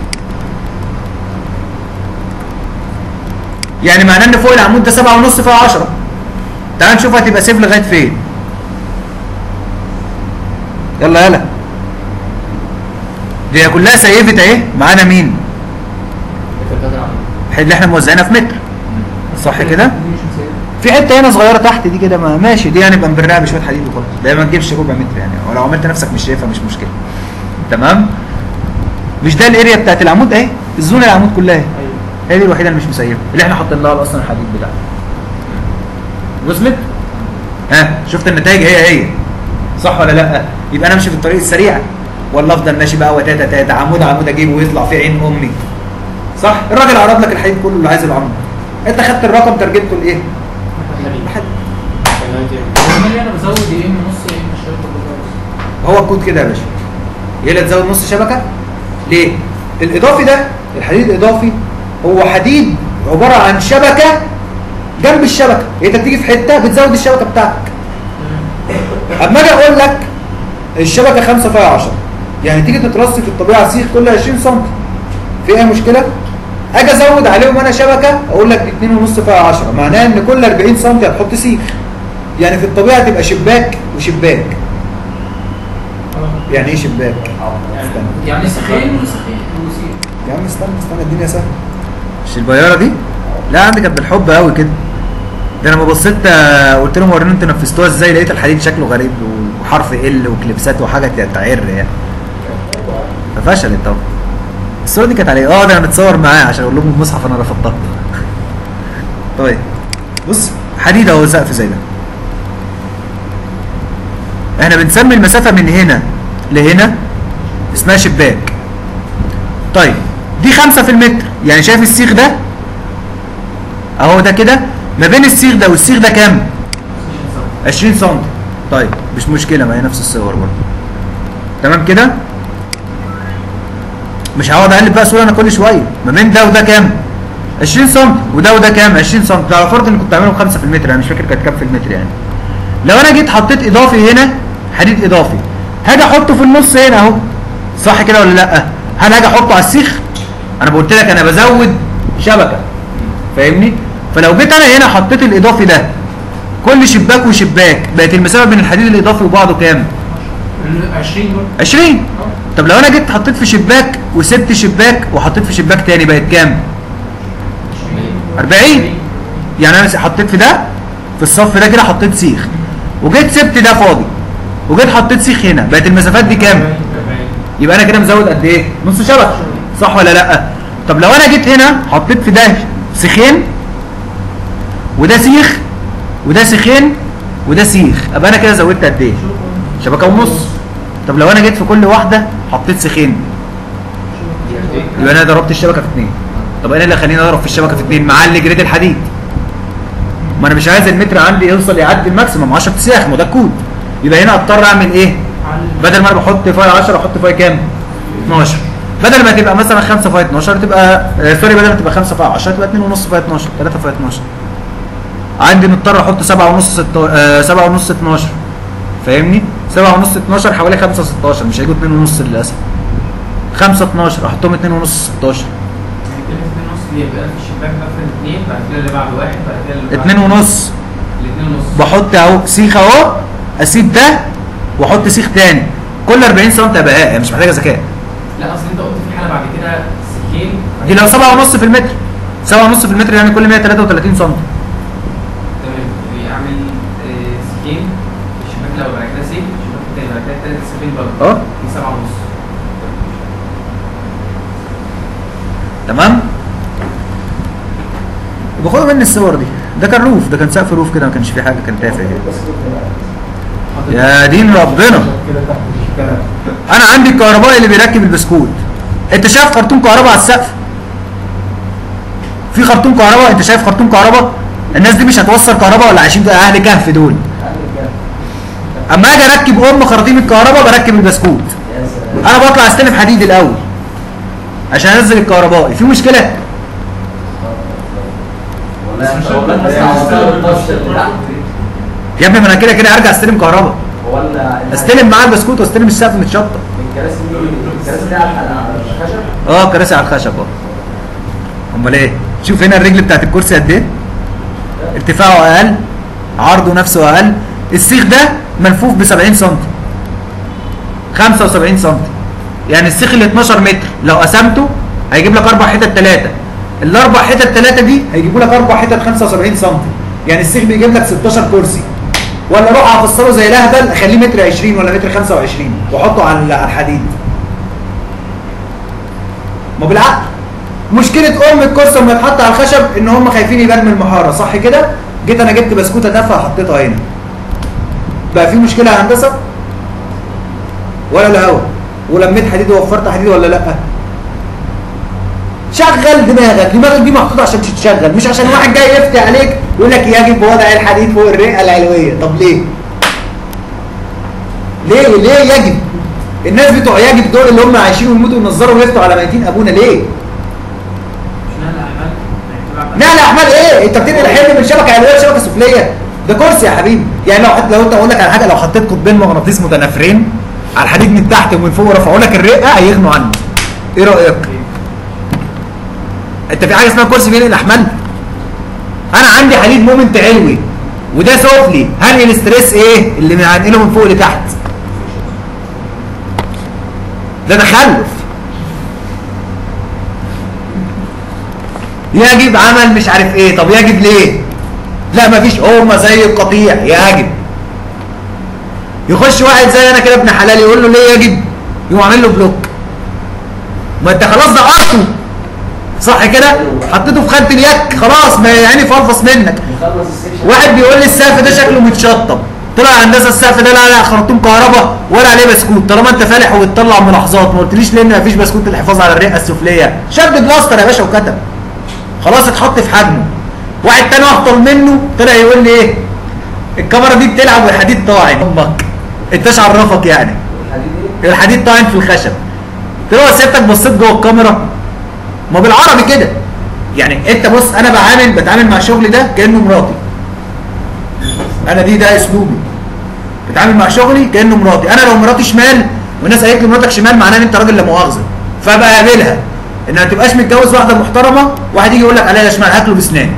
يعني معناه ان فوق العمود ده 7 ونص فيها 10 تعال نشوف هتبقى سيف لغايه فين يلا يلا دي كلها سيفت اهي معانا مين الفرقات العامة اللي احنا موزعينها في متر صح كده دي مش مسائل في حته هنا صغيره تحت دي كده ما ماشي دي هنبقى نبرها بشويه حديد وخلاص ده ما تجيبش ربع متر يعني ولو عملت نفسك مش شايفها مش مشكله تمام مش ده الاريا بتاعت العمود اهي الزون العمود كلها اهي ايوه هي دي الوحيده اللي مش مسيبه اللي احنا حاطين لها اصلا الحديد بتاعها وصلت ها شفت النتائج هي هي صح ولا لا يبقى انا امشي في الطريق السريع ولا افضل ماشي بقى وتاتا تاتا عمود عمود اجيبه ويطلع فيه عين امي صح الراجل عرض لك الحديد كله اللي عايز العمود انت خدت الرقم ترجمته لايه حديد لحد كان هيتم. العمال انا بزود يا اما نص يا اما الشبكه كلها بس هو الكود كده يا باشا يا الا تزود نص شبكه ليه الاضافي ده الحديد الاضافي هو حديد عباره عن شبكه جنب الشبكه انت بتيجي في حته بتزود الشبكه بتاعتك اما اجي اقول لك الشبكه 5 فيها 10 يعني تيجي تترص في الطبيعه سيخ كل 20 سم في اي مشكله اجي ازود عليهم انا شبكه اقول لك 2 ونص فيها 10 معناها ان كل 40 سم هتحط سيخ يعني في الطبيعه تبقى شباك وشباك يعني ايه شباك استنى يعني سخين وسخين وسير يا عم استنى استنى الدنيا سهله مش البياره دي لا عندي كانت بالحب قوي كده ده انا لما بصيت آه، قلت لهم وريني انتوا نفذتوها ازاي لقيت الحديد شكله غريب وحرف ال وكليبسات وحاجه تعر يعني ففشلت طبعا الصوره دي كانت عليه اه ده انا متصور معاه عشان اقول لهم المصحف انا رفضتها طيب بص حديد اهو سقف زي ده احنا بنسمي المسافه من هنا لهنا اسمها شباك طيب دي خمسة في المتر يعني شايف السيخ ده اهو ده كده ما بين السيخ ده والسيخ ده كام 20 سم طيب مش مشكله ما هي نفس الصور برضه تمام كده مش هقعد اقلب بقى صوره انا كل شويه ما بين ده وده كام 20 سم وده وده كام 20 سم ده على فرض ان كنت عاملهم 5 في المتر انا مش فاكر كانت كام في المتر يعني لو انا جيت حطيت اضافي هنا حديد اضافي هاجي احطه في النص هنا اهو صح كده ولا لا هل هاجي احطه على السيخ انا قلت لك انا بزود شبكه فاهمني فلو جيت انا هنا حطيت الاضافي ده كل شباك وشباك بقت المسافه بين الحديد الاضافي وبعضه كام ال 20 برضه 20 طب لو انا جيت حطيت في شباك وسبت شباك وحطيت في شباك تاني بقت كام 40 يعني انا حطيت في ده في الصف ده كده حطيت سيخ وجيت سبت ده فاضي وجيت حطيت سيخ هنا بقت المسافات دي كام يبقى انا كده مزود قد ايه نص شبكه صح ولا لا طب لو انا جيت هنا حطيت في ده سيخين وده سيخ وده سيخين وده سيخ ابقى انا كده زودت قد ايه شبكه ونص طب لو انا جيت في كل واحده حطيت سيخين يبقى انا ضربت الشبكه في اتنين طب انا اللي خليني اضرب في الشبكه في اتنين معلي جريد الحديد ما انا مش عايز المتر عندي يوصل يعدي الماكسيموم 10 تساخ ما ده الكود يبقى هنا اضطر اعمل ايه بدل ما انا بحط فاي 10 احط فاي كام 12 بدل ما تبقى مثلا 5 فاي 12 تبقى آه سوري بدل ما تبقى 5 فاي 10 تبقى 2 ونص فاي 12 3 فاي 12 عندي مضطر احط 7 ونص 6 آه 7 ونص 12 فاهمني 7 ونص 12 حوالي 5 16 مش هيجوا 2 ونص للاسف 5 12 احطهم 2 ونص 16 يعني كلمة اتنين ونص دي يبقى في الشباك مثلا اتنين بعد كده اللي بعد واحد بعد كده اللي بعد 2 ونص الاتنين ونص بحط اهو سيخ اهو اسيب ده واحط سيخ تاني كل 40 سم ابقى يعني مش محتاجه ذكاء لا اصل انت قلت في حالة بعد كده سكين دي لو 7 ونص في المتر 7 ونص في المتر يعني كل 133 سم تمام بيعمل آه، سكين الشباك الاول بعد كده سيك الشباك التاني بعد كده التالت سكين برضه اه دي سبعة ونص تمام باخدوا مني الصور دي ده كان روف ده كان سقف روف كده ما كانش فيه حاجه كان تافه كده بس كده يا دين ربنا كده تحت الشباك انا عندي الكهربائي اللي بيركب البسكوت انت شايف خرطوم كهرباء على السقف في خرطوم كهرباء انت شايف خرطوم كهرباء الناس دي مش هتوصل كهرباء ولا عايشين في اهل كهف دول اما اجي اركب ام خراطيم الكهرباء بركب البسكوت يا سلام انا بطلع استلم حديد الاول عشان انزل الكهربائي في مشكله والله انت والله انت عملت الطش اللي تحت يا ابني ما انا كده كده هرجع استلم كهرباء ولا استلم معاه البسكوت واستلم السقف متشطب الكراسي دي الكراسي دي على على الخشب اه كراسي على الخشب اه امال ايه شوف هنا الرجل بتاعت الكرسي قد ايه ارتفاعه اقل عرضه نفسه اقل السيخ ده ملفوف ب 70 سم 75 سم يعني السيخ ال 12 متر لو قسمته هيجيب لك اربع حتت ثلاثه الاربع حتت ثلاثه دي هيجيبوا لك اربع حتت 75 سم يعني السيخ بيجيب لك 16 كرسي ولا اروح افصله زي الاهبل اخليه متر 20 ولا متر 25 واحطه على على الحديد ما بالعقل مشكله ام الكرسي لما يتحط على الخشب ان هم خايفين يبان من المحاره صح كده جيت انا جبت بسكوته تافهه حطيتها هنا بقى في مشكله يا هندسه ولا الهوا ولميت حديد ووفرت حديد ولا لا شغل دماغك دماغك دي محطوطه عشان تتشغل مش عشان واحد جاي يفتي عليك يقول لك يجب وضع الحديد فوق الرئه العلويه طب ليه ليه ليه يجب الناس بتوع يجب دول اللي هم عايشين ويموتوا وينظروا ويفتوا على ميتين ابونا ليه مش نقل اعمال يعني نقل احمال ايه انت بتنقل حمل من شبكه علويه لشبكه سفليه ده كرسي يا حبيبي يعني لو حط لو انت اقول لك على حاجه لو حطيت قطبين مغناطيس متنافرين على الحديد من تحت ومن فوق ورفعوا لك الرئه هيغنوا عنه ايه رايك انت في حاجه اسمها كرسي بينقل احمال انا عندي حديد مومنت علوي وده سفلي هنقل ستريس ايه اللي هنقله من فوق لتحت ده تخلف يجب عمل مش عارف ايه طب يجب ليه لا مفيش هما زي القطيع يجب يخش واحد زي انا كده ابن حلال يقول له ليه يجب يقوم عامل له بلوك ما انت خلاص ضغطته صح كده حطيته في خانه اليك خلاص ما يعني فلفص منك نخلص السكشن واحد بيقول لي السقف ده شكله متشطب طلع هندسه السقف ده لا لا خرطوم كهرباء ولا عليه بسكوت طالما انت فالح وبتطلع ملاحظات ما قلتليش ليه ان مفيش بسكوت للحفاظ على الرئه السفليه شد بلاستر يا باشا وكتب خلاص اتحط في حجمه واحد تاني اخطر منه طلع يقول لي ايه الكاميرا دي بتلعب والحديد طاعن امك انتش عرفك يعني الحديد ايه؟ الحديد طاعن في الخشب قلت له سيادتك بصيت جوه الكاميرا ما بالعربي كده يعني انت بص انا بعامل بتعامل مع شغلي ده كانه مراتي انا دي ده اسلوبي بتعامل مع شغلي كانه مراتي انا لو مراتي شمال والناس قالت لي مراتك شمال معناه ان انت راجل لا مؤاخذه فبقابلها ان ما تبقاش متجوز واحده محترمه واحد يجي يقول لك عليها شمال هاكله بسنان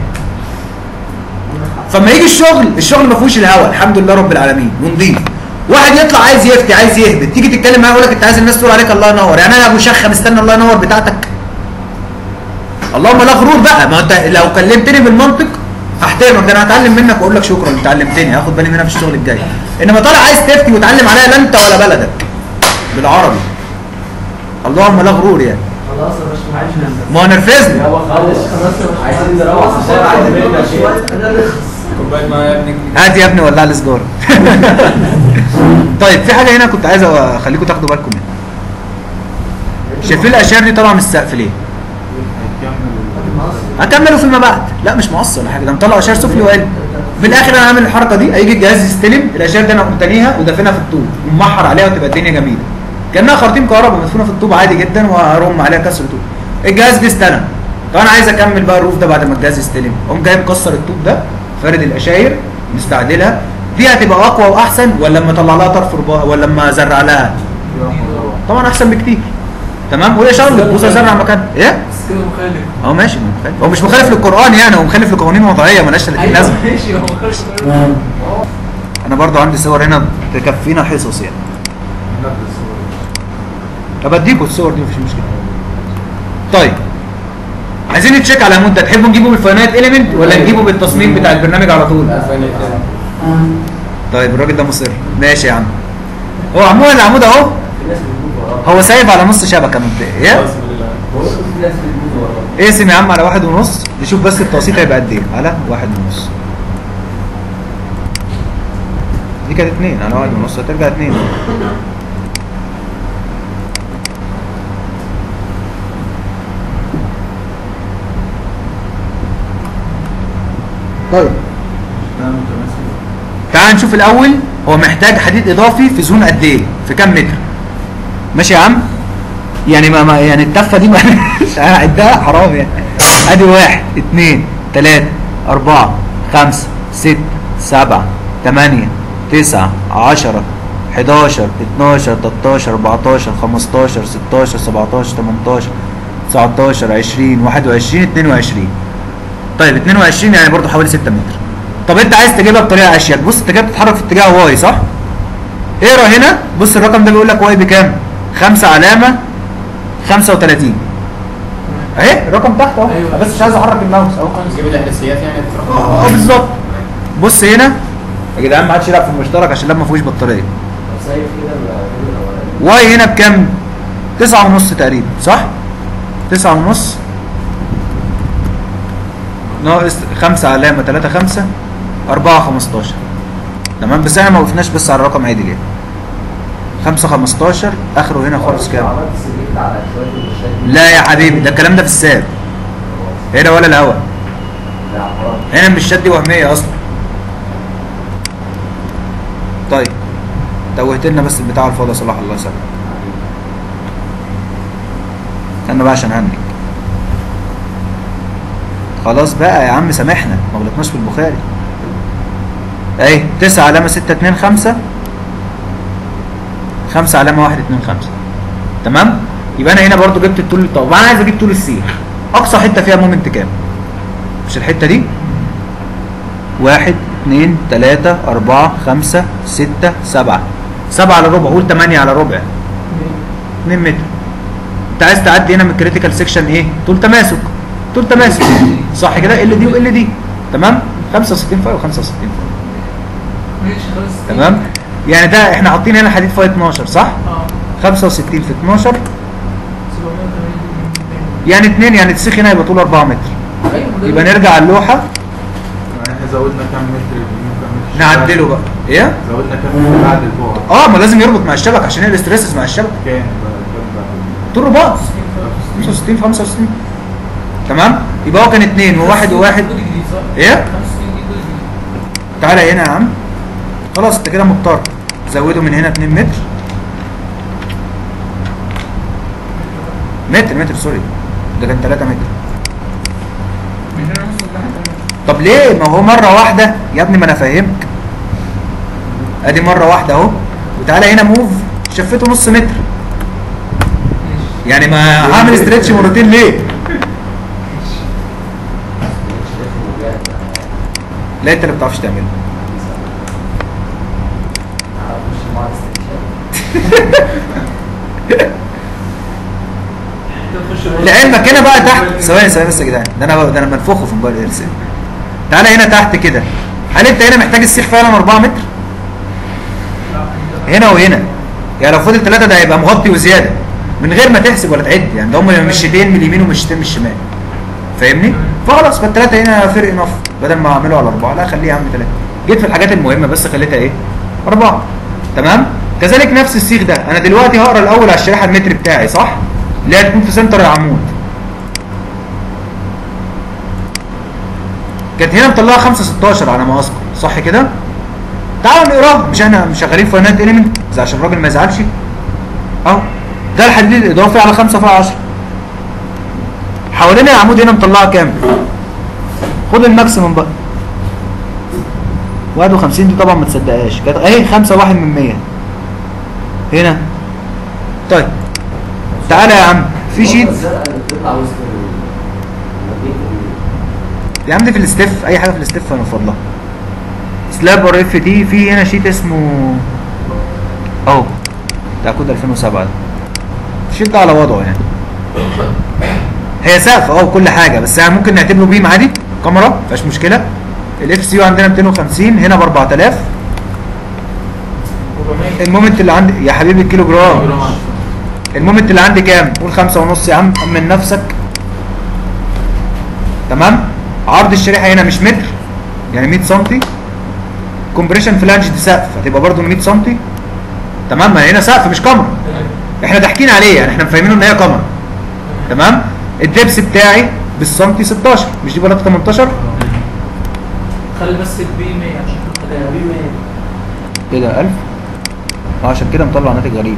فما يجي الشغل الشغل ما فيهوش الهوا الحمد لله رب العالمين ونضيف واحد يطلع عايز يفتي عايز يهبط تيجي تتكلم معاه يقول لك انت عايز الناس تقول عليك الله ينور يعني انا ابو شخه مستني الله ينور بتاعتك اللهم لا غرور بقى ما انت لو كلمتني بالمنطق هحترمك ده انا هتعلم منك واقول لك شكرا انت علمتني هاخد بالي منها في الشغل الجاي انما طالع عايز تفتي وتعلم عليها لا انت ولا بلدك بالعربي اللهم لا غرور يعني خلاص يا باشا معلش ننزل ما هو نرفزني هو خالص عايزين نروح عشان عايزين نرجع شويه كوبايه ميه يا ابني هات يا ابني ولع لي سجاره طيب في حاجه هنا كنت عايز اخليكم تاخدوا بالكم منها شايفين الاشياء دي طالعه من السقف ليه؟ هكملوا فيما بعد لا مش مقصر ولا حاجه ده مطلع اشار سفلي وقال في الاخر انا عامل الحركه دي هيجي الجهاز يستلم الاشياء دي انا قمت تانيها ودافنها في الطوب ومحر عليها وتبقى الدنيا جميله كانها خراطيم كهرباء مدفونه في الطوب عادي جدا وارم عليها كسر طوب الجهاز جه استلم طب انا عايز اكمل بقى الروف ده بعد ما الجهاز يستلم اقوم جاي مكسر الطوب ده فارد الاشاير مستعدلها دي هتبقى اقوى واحسن ولا لما اطلع لها طرف رباعي ولا لما ازرع لها طبعا احسن بكتير تمام وهي شغله بوز ازرع مكان ايه بس كده مخالف هو ماشي ما مخالف هو مش مخالف للقران يعني هو مخالف لقوانين وضعيه مالهاش 30 ايوه لازمه ماشي هو مخالف انا برضو عندي صور هنا تكفينا حصص يعني طب اديكوا الصور دي مفيش مشكله طيب عايزين نتشيك على مده تحبوا نجيبه بالفاينايت اليمنت ولا نجيبه بالتصميم بتاع البرنامج على طول طيب الراجل ده مصر ماشي يا عم هو عموما العمود اهو في ناس بتموت وراه هو سايب على نص شبكه مبدئيا بسم الله بقول لكم في ناس بتموت وراه اقسم يا عم على واحد ونص نشوف بس التوسيط هيبقى قد ايه على واحد ونص دي كانت اتنين على واحد ونص هترجع اتنين طيب تعال نشوف الاول هو محتاج حديد اضافي في زون قد ايه في كام متر ماشي يا عم يعني ما, ما يعني التفه دي ما مش هعدها حرام يعني ادي واحد اتنين تلاته اربعه خمسه سته سبعه تمانيه تسعه عشره 11 12 13 14 15 16 17 18 19 20 21 22 طيب 22 يعني برضه حوالي 6 متر طب انت عايز تجيبها بطريقه اشيك بص انت كده بتتحرك في اتجاه واي صح اقرا هنا بص الرقم ده بيقول لك واي بكام 5 علامه 35 اهي الرقم تحت اهو أيوة. أنا بس مش عايز احرك الماوس اهو نجيب الاحداثيات يعني في رقم اه بالظبط بص هنا يا جدعان ما حدش يلعب في المشترك عشان لما ما فيهوش بطاريه طب سايب كده الفيديو الاولاني واي هنا بكام؟ تسعة ونص تقريبا صح؟ تسعة ونص ناقص خمسة علامة تلاتة خمسة أربعة خمستاشر تمام بس احنا ما وقفناش بس على الرقم عادي ليه؟ خمسة خمستاشر آخره هنا خالص كام؟ عملت سلكت على شويه المشاكل لا يا حبيبي ده الكلام ده في الساب هنا ولا الهوا لا حرام هنا مش شد وهمية أصلا طيب توهت لنا بس البتاع الفاضي يا صلاح الله يسلمك استنى بقى عشان هنك خلاص بقى يا عم سامحنا ما غلطناش في البخاري اهي 9 علامة 6 2 5 5 علامة 1 2 5 تمام يبقى انا هنا برضو جبت الطول طب انا عايز اجيب طول السيخ اقصى حتة فيها مومنت كام مش الحتة دي واحد اتنين تلاتة أربعة خمسة ستة سبعة سبعة على ربع قول تمانية على ربع اتنين متر انت عايز تعدي هنا من الكريتيكال سيكشن ايه؟ طول تماسك طول تماسك صح كده ال دي وال دي تمام 65 فاي و65 فاي ماشي خلاص تمام يعني ده احنا حاطين هنا حديد فاي 12 صح اه 65 في 12 780 يعني 2 يعني السيخ هنا يبقى طول 4 متر ايوه ده يبقى نرجع على اللوحه يعني احنا زودنا كام متر يمين وكام متر نعدله بقى ايه زودنا كام متر بعد البعد اه ما لازم يربط مع الشبكه عشان يعمل ستريسز مع الشبكه كام بقى كام بقى طول رباط 65 في 65 تمام يبقى هو كان 2 وواحد وواحد كود جديد صح؟ ايه 65 دي كود جديد تعالى هنا يا عم خلاص انت كده مضطر زوده من هنا 2 متر متر متر سوري ده كان 3 متر من هنا نص لحد هنا. طب ليه ما هو مره واحده يا ابني ما انا فاهمك ادي مره واحده اهو وتعالى هنا موف شفته نص متر ماشي يعني ما هعمل استريتش مرتين ليه لا انت اللي بتعرفش تعمله لعلمك هنا بقى تحت ثواني ثواني بس يا جدعان ده انا ده انا منفوخه في موبايل ارسال تعالى هنا تحت كده هل انت هنا محتاج السيخ فعلا 4 متر هنا وهنا يعني لو فضل 3 ده هيبقى مغطي وزياده من غير ما تحسب ولا تعد يعني ده هم مشيتين من اليمين ومشيتين من الشمال فاهمني فخلاص فالثلاثه هنا فرق نف بدل ما اعمله على اربعه لا خليه يا عم ثلاثه جيت في الحاجات المهمه بس خليتها ايه اربعه تمام كذلك نفس السيخ ده انا دلوقتي هقرا الاول على الشريحه المتر بتاعي صح اللي هتكون في سنتر العمود كانت هنا مطلعه 5 16 على ما اذكر صح كده تعالوا نقراه مش احنا مش شغالين فاينانت اليمنت عشان الراجل ما يزعلش اهو ده الحديد الاضافي على 5 في 10 حوالين العمود هنا مطلعه كام خد الماكسيمم بقى 51 دي طبعا ما تصدقهاش كانت اهي 5 1 من 100 هنا طيب تعالى يا عم في شيت الزرقاء اللي بتطلع وسط ال- المبيت ال- يا عم دي في الاستف اي حاجه في الاستف انا فاضلها سلاب ار اف دي في هنا شيت اسمه اهو بتاع كود 2007 ده الشيت ده على وضعه يعني هي سقف اه وكل حاجه بس يعني ممكن نعتبره بيم عادي كاميرا مفيهاش مشكله الاف سي يو عندنا 250 هنا ب 4000 400 المومنت اللي عندي يا حبيبي الكيلو جرام المومنت اللي عندي كام؟ قول خمسة ونص يا عم أمن نفسك تمام؟ عرض الشريحة هنا مش متر يعني 100 سم كومبريشن فلانج دي سقف هتبقى برضه 100 سم تمام؟ ما هنا سقف مش كاميرا احنا ضاحكين عليه يعني احنا مفهمينه ان هي كاميرا تمام؟ الدبس بتاعي بالسنتي 16 مش دي بلاطه 18 خلي بس البي 100 عشان ده بي مية. ايه ده 1000 اه عشان كده مطلع ناتج غريب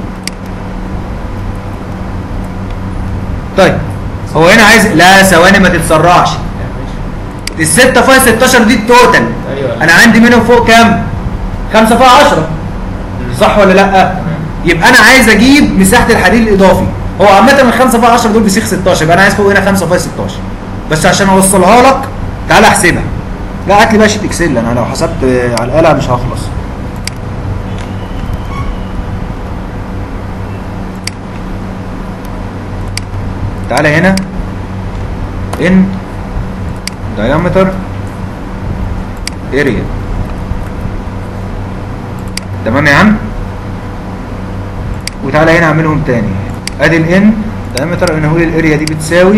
طيب هو هنا عايز لا ثواني ما تتسرعش ال 6 فاي 16 دي التوتال ايوه انا عندي منهم فوق كام 5 فاي 10 صح ولا لا يبقى انا عايز اجيب مساحه الحديد الاضافي هو عامه ال 5 فاي 10 دول بسيخ 16 يبقى انا عايز فوق هنا 5 فاي 16 بس عشان اوصلها لك تعالى احسبها لا هات لي بقى شيت اكسل انا لو حسبت آه، على الاله مش هخلص تعالى هنا ان diameter area تمام يا عم وتعالى هنا اعملهم تاني ادي الان diameter انا هقول الاريا دي بتساوي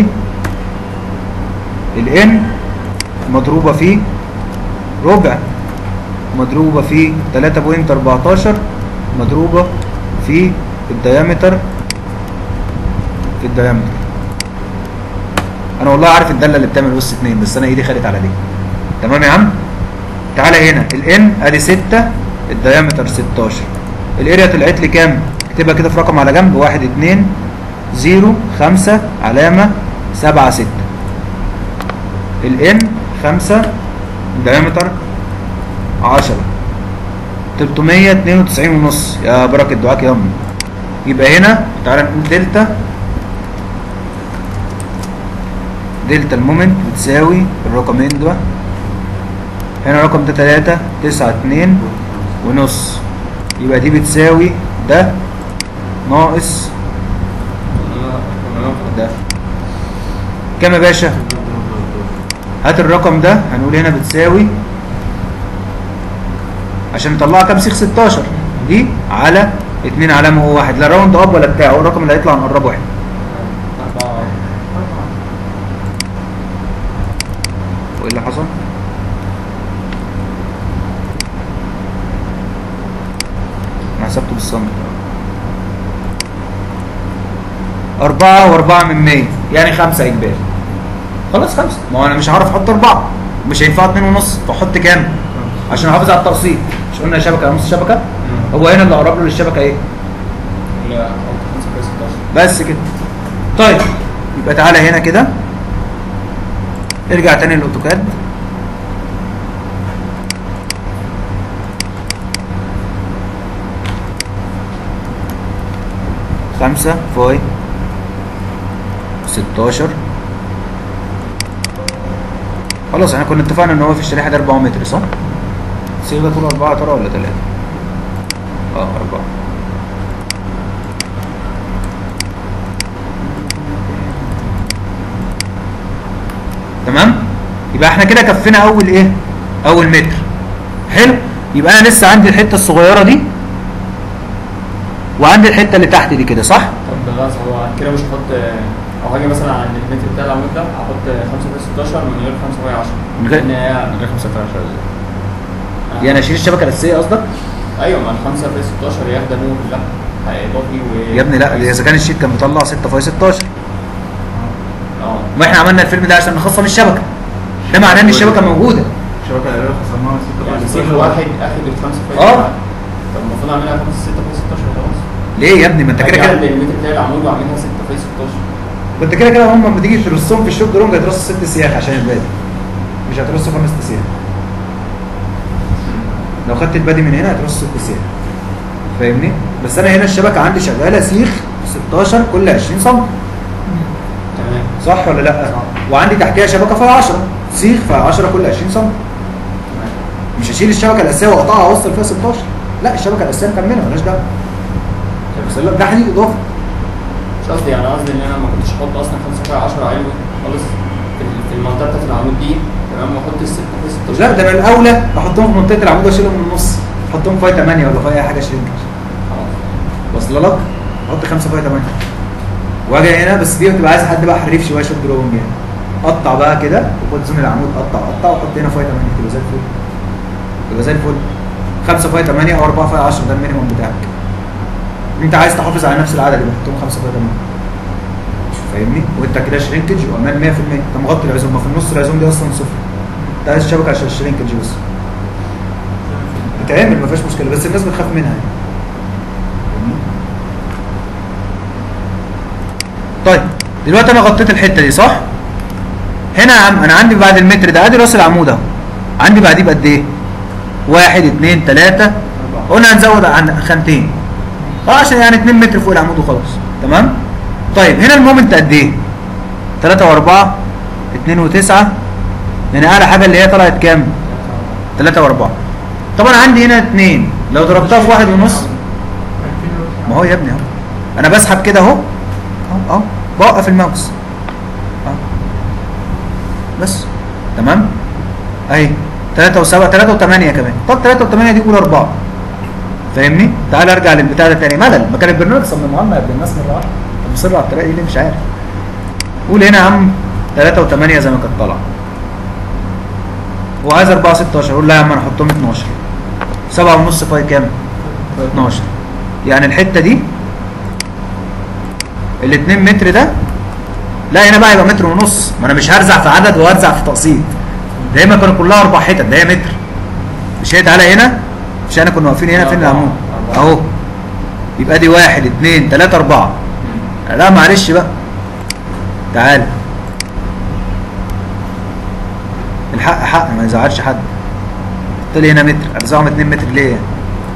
الان مضروبه في ربع مضروبه في 3.14 مضروبه في الديامتر في الديامتر انا والله عارف الداله اللي بتعمل اس 2 بس انا ايدي خدت على دي تمام يا عم تعالى هنا الان ادي 6 الديامتر 16 الاريا طلعت لي كام اكتبها كده في رقم على جنب 1 2 0 5 علامه 7 6 الان 5 ديامتر 10 392 ونص يا بركة دعاك يا امي يبقى هنا تعالى نقول دلتا دلتا المومنت بتساوي الرقمين دول هنا الرقم ده 3 9 2 ونص يبقى دي بتساوي ده ناقص ده كام يا باشا هات الرقم ده هنقول هنا بتساوي عشان نطلعها كام سيخ 16 دي على 2 علامه هو واحد لا راوند اب ولا بتاع هو الرقم اللي هيطلع نقربه احنا وايه اللي حصل؟ انا حسبته بالصمت أربعة وأربعة من مية يعني خمسة إجباري خلاص خمسة ما هو أنا مش هعرف أحط أربعة مش هينفع اتنين ونص فأحط كام؟ عشان أحافظ على التقسيط مش قلنا شبكة نص شبكة؟ هو هنا اللي أقرب له للشبكة إيه؟ لا 5 بس كده طيب يبقى تعالى هنا كده ارجع تاني للاوتوكاد خمسة فاي ستاشر خلاص احنا كنا اتفقنا ان هو في الشريحة ده 4 متر صح؟ السيخ ده طوله 4 ترى ولا 3؟ اه 4 تمام يبقى احنا كده كفينا اول ايه اول متر حلو يبقى انا لسه عندي الحته الصغيره دي وعندي الحته اللي تحت دي كده صح طب خلاص هو كده مش هحط او هاجي مثلا عند المتر بتاع العمود ده احط 5 في 16 من غير 5 في 10 من غير- لان هي من غير 15 يعني اشيل الشبكه الاساسيه قصدك ايوه ما ال 5 في 16 هي ده نور لا اضافي و يا ابني لا اذا كان الشيت كان مطلع 6 في 16 اه ما احنا عملنا الفيلم ده عشان نخصم الشبكه ده معناه ان الشبكه موجوده الشبكه اللي خصمناها 6 يعني فاصل سيخ 16. واحد اخد الخمسة فايز آه. طب المفروض اعملها 5 6 فايز 16 خلاص ليه يا ابني ما انت كده أجي عند كده المتر بتاع العمود واعملها 6 فايز 16 كنت كده كده هم لما تيجي ترصهم في الشوك درونج هترص ست سياخ عشان البادي مش هترص خمس سياخ لو خدت البادي من هنا هترص ست سياخ فاهمني بس انا هنا الشبكه عندي شغاله سيخ 16 كل 20 سم تمام صح ولا لا وعندي تحتها شبكه فيها 10 سيخ فيها 10 كل 20 سم مش هشيل الشبكه الاساسيه واقطعها واوصل فيها 16 لا الشبكه الاساسيه مكمله مالهاش دعوه بس لا، ده حديد اضافي مش قصدي يعني قصدي ان انا ما كنتش احط اصلا 5 فايز 10 علوي خالص في ال- في المنطقه بتاعت العمود دي تمام واحط ال 6 فايز 16 لا ده انا الاولى احطهم في منطقه العمود واشيلهم من النص احطهم فيها 8 ولا فيها اي حاجه شرينكر خلاص. واصل لك احط 5 فيها 8 واجي هنا بس دي بتبقى عايز حد بقى حريف شويه شوت دروينج يعني قطع بقى كده وخد زون العمود قطع قطع وحط هنا فيها 8 تبقى زي الفل تبقى زي الفل 5 فيها 8 او 4 فيها 10 ده المينيموم بتاعك انت عايز تحافظ على نفس العدد يبقى حطهم 5 فيها 8 فاهمني وانت كده شرينكج وامان 100% انت مغطي العزوم ما في النص العزوم دي اصلا صفر انت عايز الشبكه عشان الشرينكج بس بتعمل ما فيهاش مشكله بس الناس بتخاف منها يعني فاهمني؟ طيب دلوقتي انا غطيت الحته دي صح هنا يا عم انا عندي بعد المتر ده ادي راس العمود اهو عندي بعديه بقد ايه واحد اتنين تلاته قلنا هنزود عن خانتين خلاص عشان يعني 2 متر فوق العمود وخلاص تمام طيب هنا المومنت قد ايه 3 و4 2 و9 يعني اعلى حاجه اللي هي طلعت كام 3 و4 طبعا عندي هنا 2 لو ضربتها في واحد ونص ما هو يا ابني اهو انا بسحب كده اهو اهو اهو بوقف الماوس اهو بس تمام اهي 3 و7 3 و8 كمان طب 3 و8 دي قول 4 فاهمني تعال ارجع للبتاع ده تاني ملل ما كان البرنامج صممها لنا يا ابن الناس مره واحده طب مصر على الطريقه دي ليه مش عارف قول هنا يا عم 3 و8 زي ما كانت طالعه وعايز 4 16 قول لا يا عم انا احطهم 12 7 ونص فاي كام 12 يعني الحته دي ال 2 متر ده لا هنا بقى يبقى متر ونص ما انا مش هرزع في عدد وهرزع في تقسيط دايما كانوا كلها اربع حتت ده هي متر مش هي تعالى هنا مش احنا كنا واقفين هنا فين العمود اهو يبقى دي واحد اتنين تلاته اربعه لا معلش بقى تعال الحق حق ما يزعلش حد قلت لي هنا متر ارزعهم 2 متر ليه يعني؟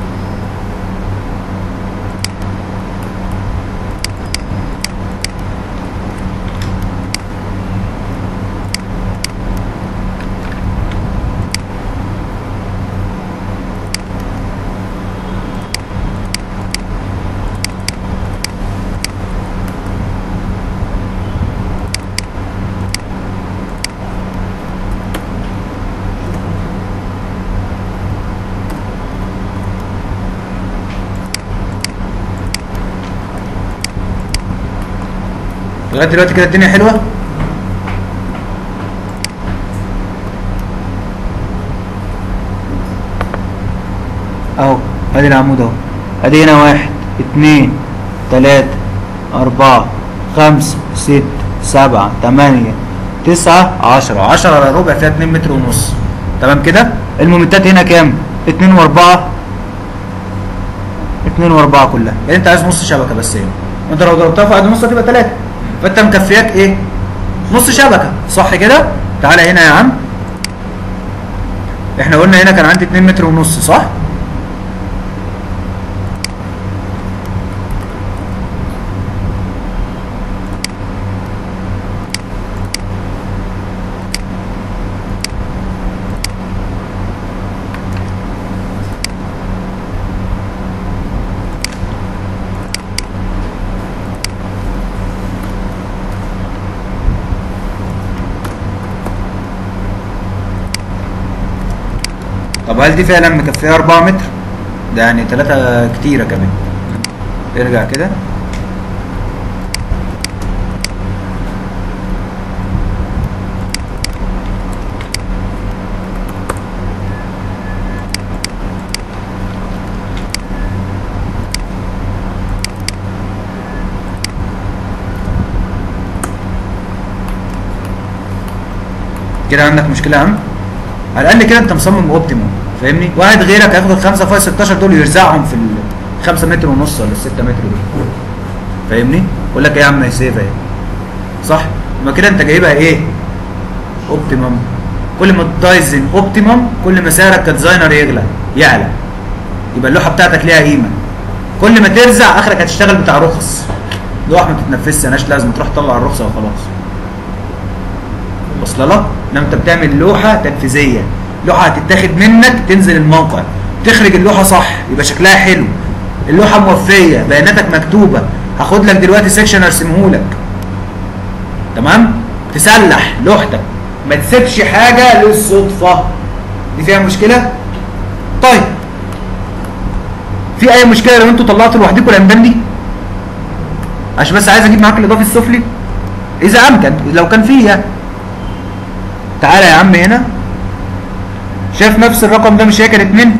لغايه دلوقتي كده الدنيا حلوه اهو ادي العمود اهو ادي هنا واحد اتنين تلاتة اربعة خمسة ست سبعة تمانية تسعة عشرة عشرة على ربع فيها اتنين متر ونص تمام كده المومنتات هنا كام اتنين واربعة اتنين واربعة كلها يعني انت عايز نص شبكة بس هنا انت لو ضربتها في واحد ونص هتبقى تلاتة فانت مكفياك ايه نص شبكة صح كده تعالى هنا يا عم احنا قلنا هنا كان عندي 2 متر ونص صح طب هل دي فعلا مكفيه 4 متر ده يعني 3 كتيره كمان ارجع كده كده عندك مشكله يا عم على الاقل كده انت مصمم اوبتيموم فاهمني واحد غيرك هياخد الخمسه فاي 16 دول يرزعهم في ال 5 متر ونص ولا ال 6 متر دول فاهمني يقول لك ايه يا عم هي سيف اهي صح ما كده انت جايبها ايه اوبتيمم كل ما تدايزن اوبتيمم كل ما سعرك كديزاينر يغلى يعلى يبقى اللوحه بتاعتك ليها قيمه كل ما ترزع اخرك هتشتغل بتاع رخص لوحه ما تتنفسش مالهاش لازم تروح تطلع الرخصه وخلاص واصله لك انما انت بتعمل لوحه تنفيذيه لوحه هتتاخد منك تنزل الموقع تخرج اللوحه صح يبقى شكلها حلو اللوحه موفيه بياناتك مكتوبه هاخد لك دلوقتي سيكشن ارسمه لك تمام تسلح لوحتك ما تسيبش حاجه للصدفه دي فيها مشكله طيب في اي مشكله لو انتوا طلعتوا لوحدكم الانبان دي عشان بس عايز اجيب معاك الاضافي السفلي اذا امكن لو كان فيه يعني تعالى يا عم هنا شايف نفس الرقم ده مش هي كانت من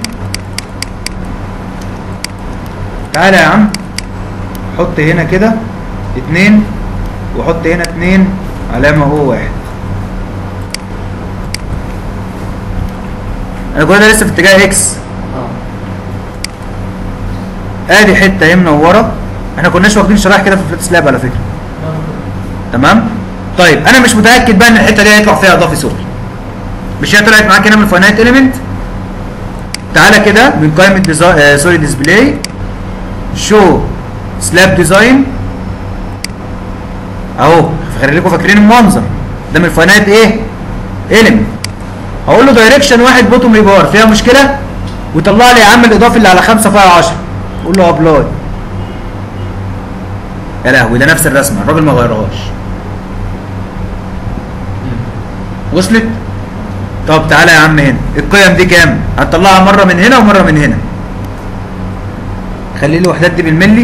تعالى يا عم حط هنا كده اتنين وحط هنا اتنين علامة هو واحد انا كل ده لسه في اتجاه اكس اه ادي حته اهي منوره احنا كناش واخدين شرايح كده في فلات سلاب على فكره تمام طيب انا مش متاكد بقى ان الحته دي هيطلع فيها اضافي سفلي مش هي طلعت معاك هنا من الفاينايت اليمنت تعالى كده من قائمه ديزاين آه سوري ديسبلاي شو سلاب ديزاين اهو خليكم فاكرين المنظر ده من الفاينايت ايه اليمنت هقول له دايركشن واحد بوتوم ريبار فيها مشكله وطلع لي يا عم الاضافي اللي على 5 فيها 10 قول له ابلاي يا لهوي ده نفس الرسمه الراجل ما غيرهاش وصلت طب تعالى يا عم هنا القيم دي كام هتطلعها مره من هنا ومره من هنا خلي لي الوحدات دي بالملي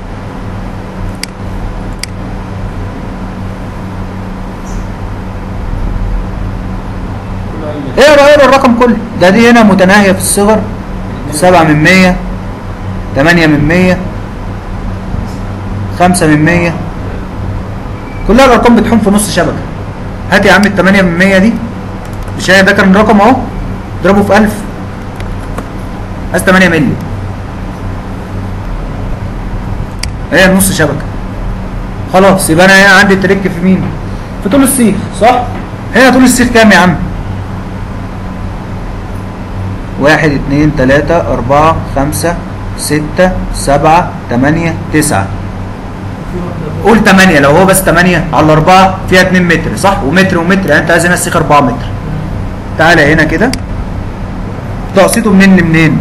اقرا اقرا الرقم كله ده دي هنا متناهيه في الصغر 7 من 100 8 من 100 5 من 100 كلها الارقام بتحوم في نص شبكه هات يا عم ال 8 من 100 دي مش هي ده كان رقم اهو اضربه في 1000 عايز 8 مللي هي نص شبكه خلاص يبقى انا هنا عندي التريك في مين في طول السيخ صح هنا طول السيخ كام يا عم واحد اتنين تلاتة أربعة خمسة ستة سبعة تمانية تسعة قول تمانية لو هو بس تمانية على الأربعة فيها اتنين متر صح ومتر ومتر يعني أنت عايز هنا السيخ أربعة متر تعالى هنا كده تقسيطه منين لمنين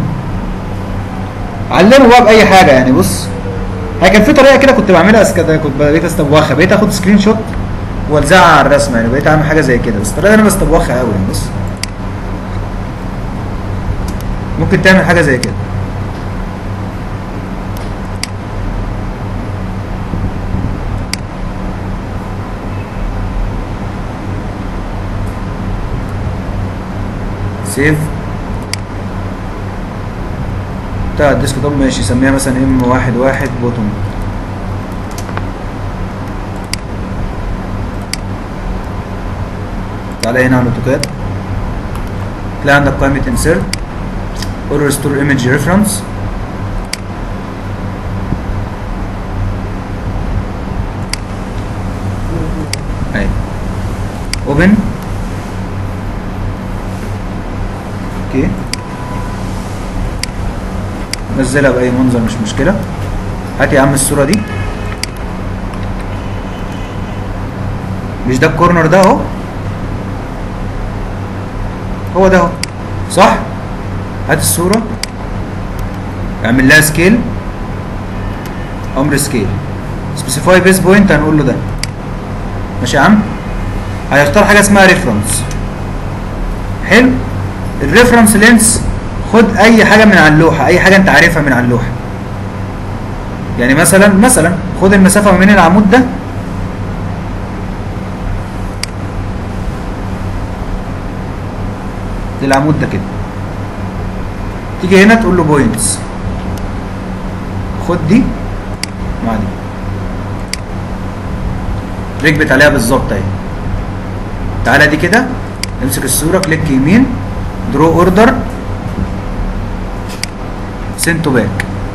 علمه بقى بأي حاجة يعني بص هي كان في طريقة كده كنت بعملها بس كده كنت بقيت استبوخها بقيت اخد سكرين شوت والزعها على الرسمة يعني بقيت اعمل حاجة زي كده بس الطريقة دي انا بستبوخها قوي يعني بص ممكن تعمل حاجة زي كده سيف بتاع الديسك توب ماشي سميها مثلا ام واحد واحد بوتوم تعالى هنا على الاوتوكاد تلاقي عندك قائمة insert or restore image reference اهي open اوكي نزلها باي منظر مش مشكله هات يا عم الصوره دي مش ده الكورنر ده اهو هو ده اهو صح هات الصوره اعمل لها سكيل امر سكيل سبيسيفاي بيس بوينت هنقول له ده ماشي يا عم هيختار حاجه اسمها ريفرنس حلو الريفرنس لينس خد اي حاجه من على اللوحه اي حاجه انت عارفها من على اللوحه يعني مثلا مثلا خد المسافه ما بين العمود ده للعمود ده كده تيجي هنا تقول له بوينتس خد دي مع دي ركبت عليها بالظبط اهي تعالى دي كده امسك الصوره كليك يمين درو اوردر سنتو باك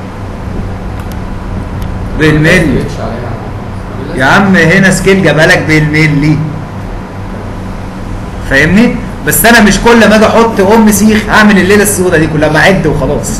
بالملي اتش عليها يا عم هنا سكيل جابها لك بالملي فاهمني بس انا مش كل ما اجي احط ام سيخ هعمل الليله السوداء دي كلها بعد وخلاص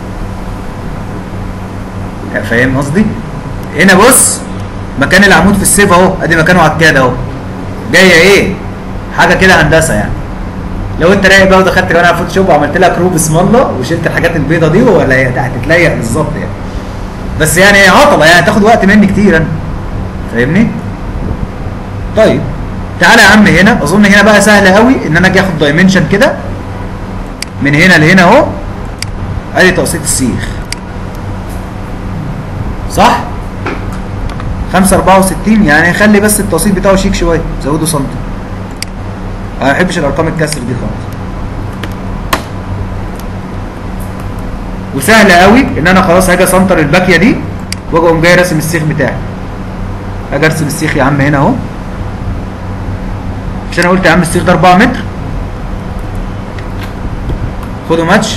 فاهم قصدي هنا بص مكان العمود في السيف اهو ادي مكانه على الكاد اهو جايه ايه حاجه كده هندسه يعني لو انت رايق بقى ودخلت كمان على فوتوشوب وعملت لها كروب اسم الله وشلت الحاجات البيضه دي ولا هي هتتليق بالظبط يعني بس يعني هي عطله يعني هتاخد وقت مني كتير انا فاهمني طيب تعالى يا عم هنا اظن هنا بقى سهل قوي ان انا اجي اخد دايمنشن كده من هنا لهنا اهو ادي تقسيط السيخ صح 5 64 يعني خلي بس التقسيط بتاعه شيك شويه زوده سنتي انا ما بحبش الارقام الكسر دي خالص وسهل قوي ان انا خلاص هاجي اسنتر الباكيه دي واجي اقوم جاي راسم السيخ بتاعي اجي ارسم السيخ يا عم هنا اهو مش انا قلت يا عم السيخ ده 4 متر خدوا ماتش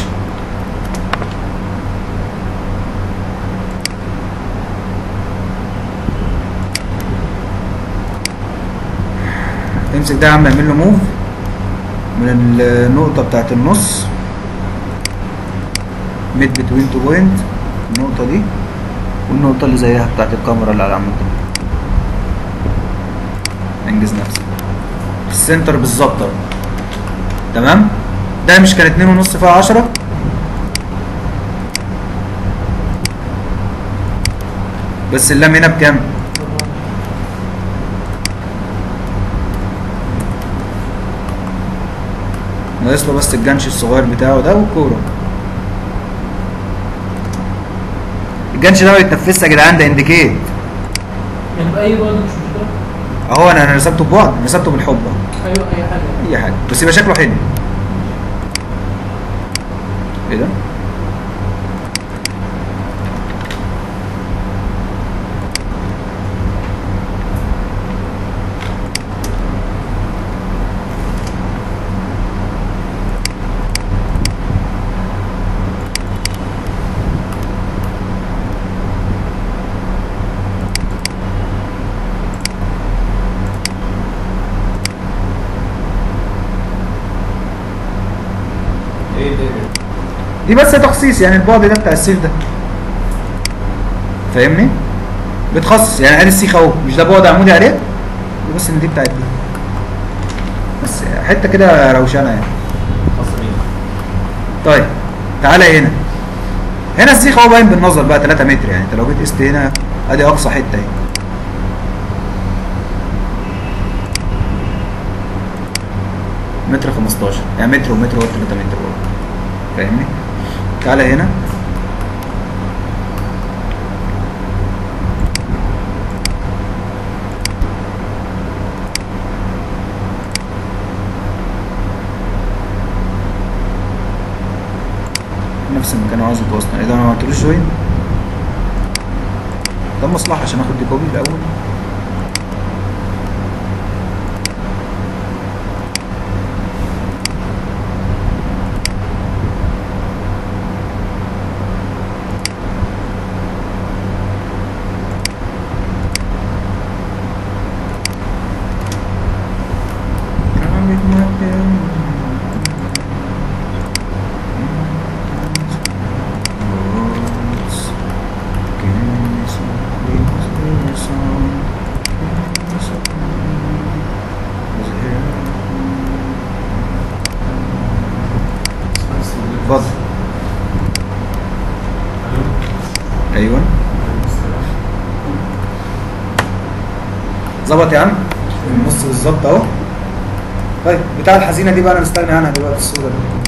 امسك ده يا عم اعمل له موف من النقطة بتاعت النص ميد بتوين تو بوينت النقطة دي والنقطة اللي زيها بتاعت الكاميرا اللي على العمود ده انجز نفسك في السنتر بالظبط اهو تمام ده مش كان اتنين ونص فيها عشرة بس اللام هنا بكام؟ ناقص له بس الجنش الصغير بتاعه ده والكوره الجنش ده ما بيتنفسش يا جدعان ده انديكيت يعني بأي بعد مش مشكلة اهو انا انا رسمته ببعد رسمته بالحب اهو أيوة أي حاجة اي حاجه بس يبقى شكله حلو ايه ده ايه ده دي بس تخصيص يعني البعد ده بتاع السيف ده فاهمني بتخصص يعني ادي السيخ اهو مش ده بعد عمودي عليه دي بس ان دي بتاعت دي بس حته كده روشانه يعني خاص بيه طيب تعالى هنا هنا السيخ اهو باين بالنظر بقى 3 متر يعني انت لو جيت قست هنا ادي اقصى حته اهي متر 15 يعني متر ومتر و 3 متر برضه فاهمني تعالى هنا نفس المكان اللي عاوز يتوصل ايه ده انا ما عملتلوش جوين ده مصلحه عشان اخد دي كوبي الاول اتفضل ايوه ظبط يا عم النص بالظبط اهو طيب بتاع الحزينه دي بقى انا مستغني عنها دلوقتي الصوره دي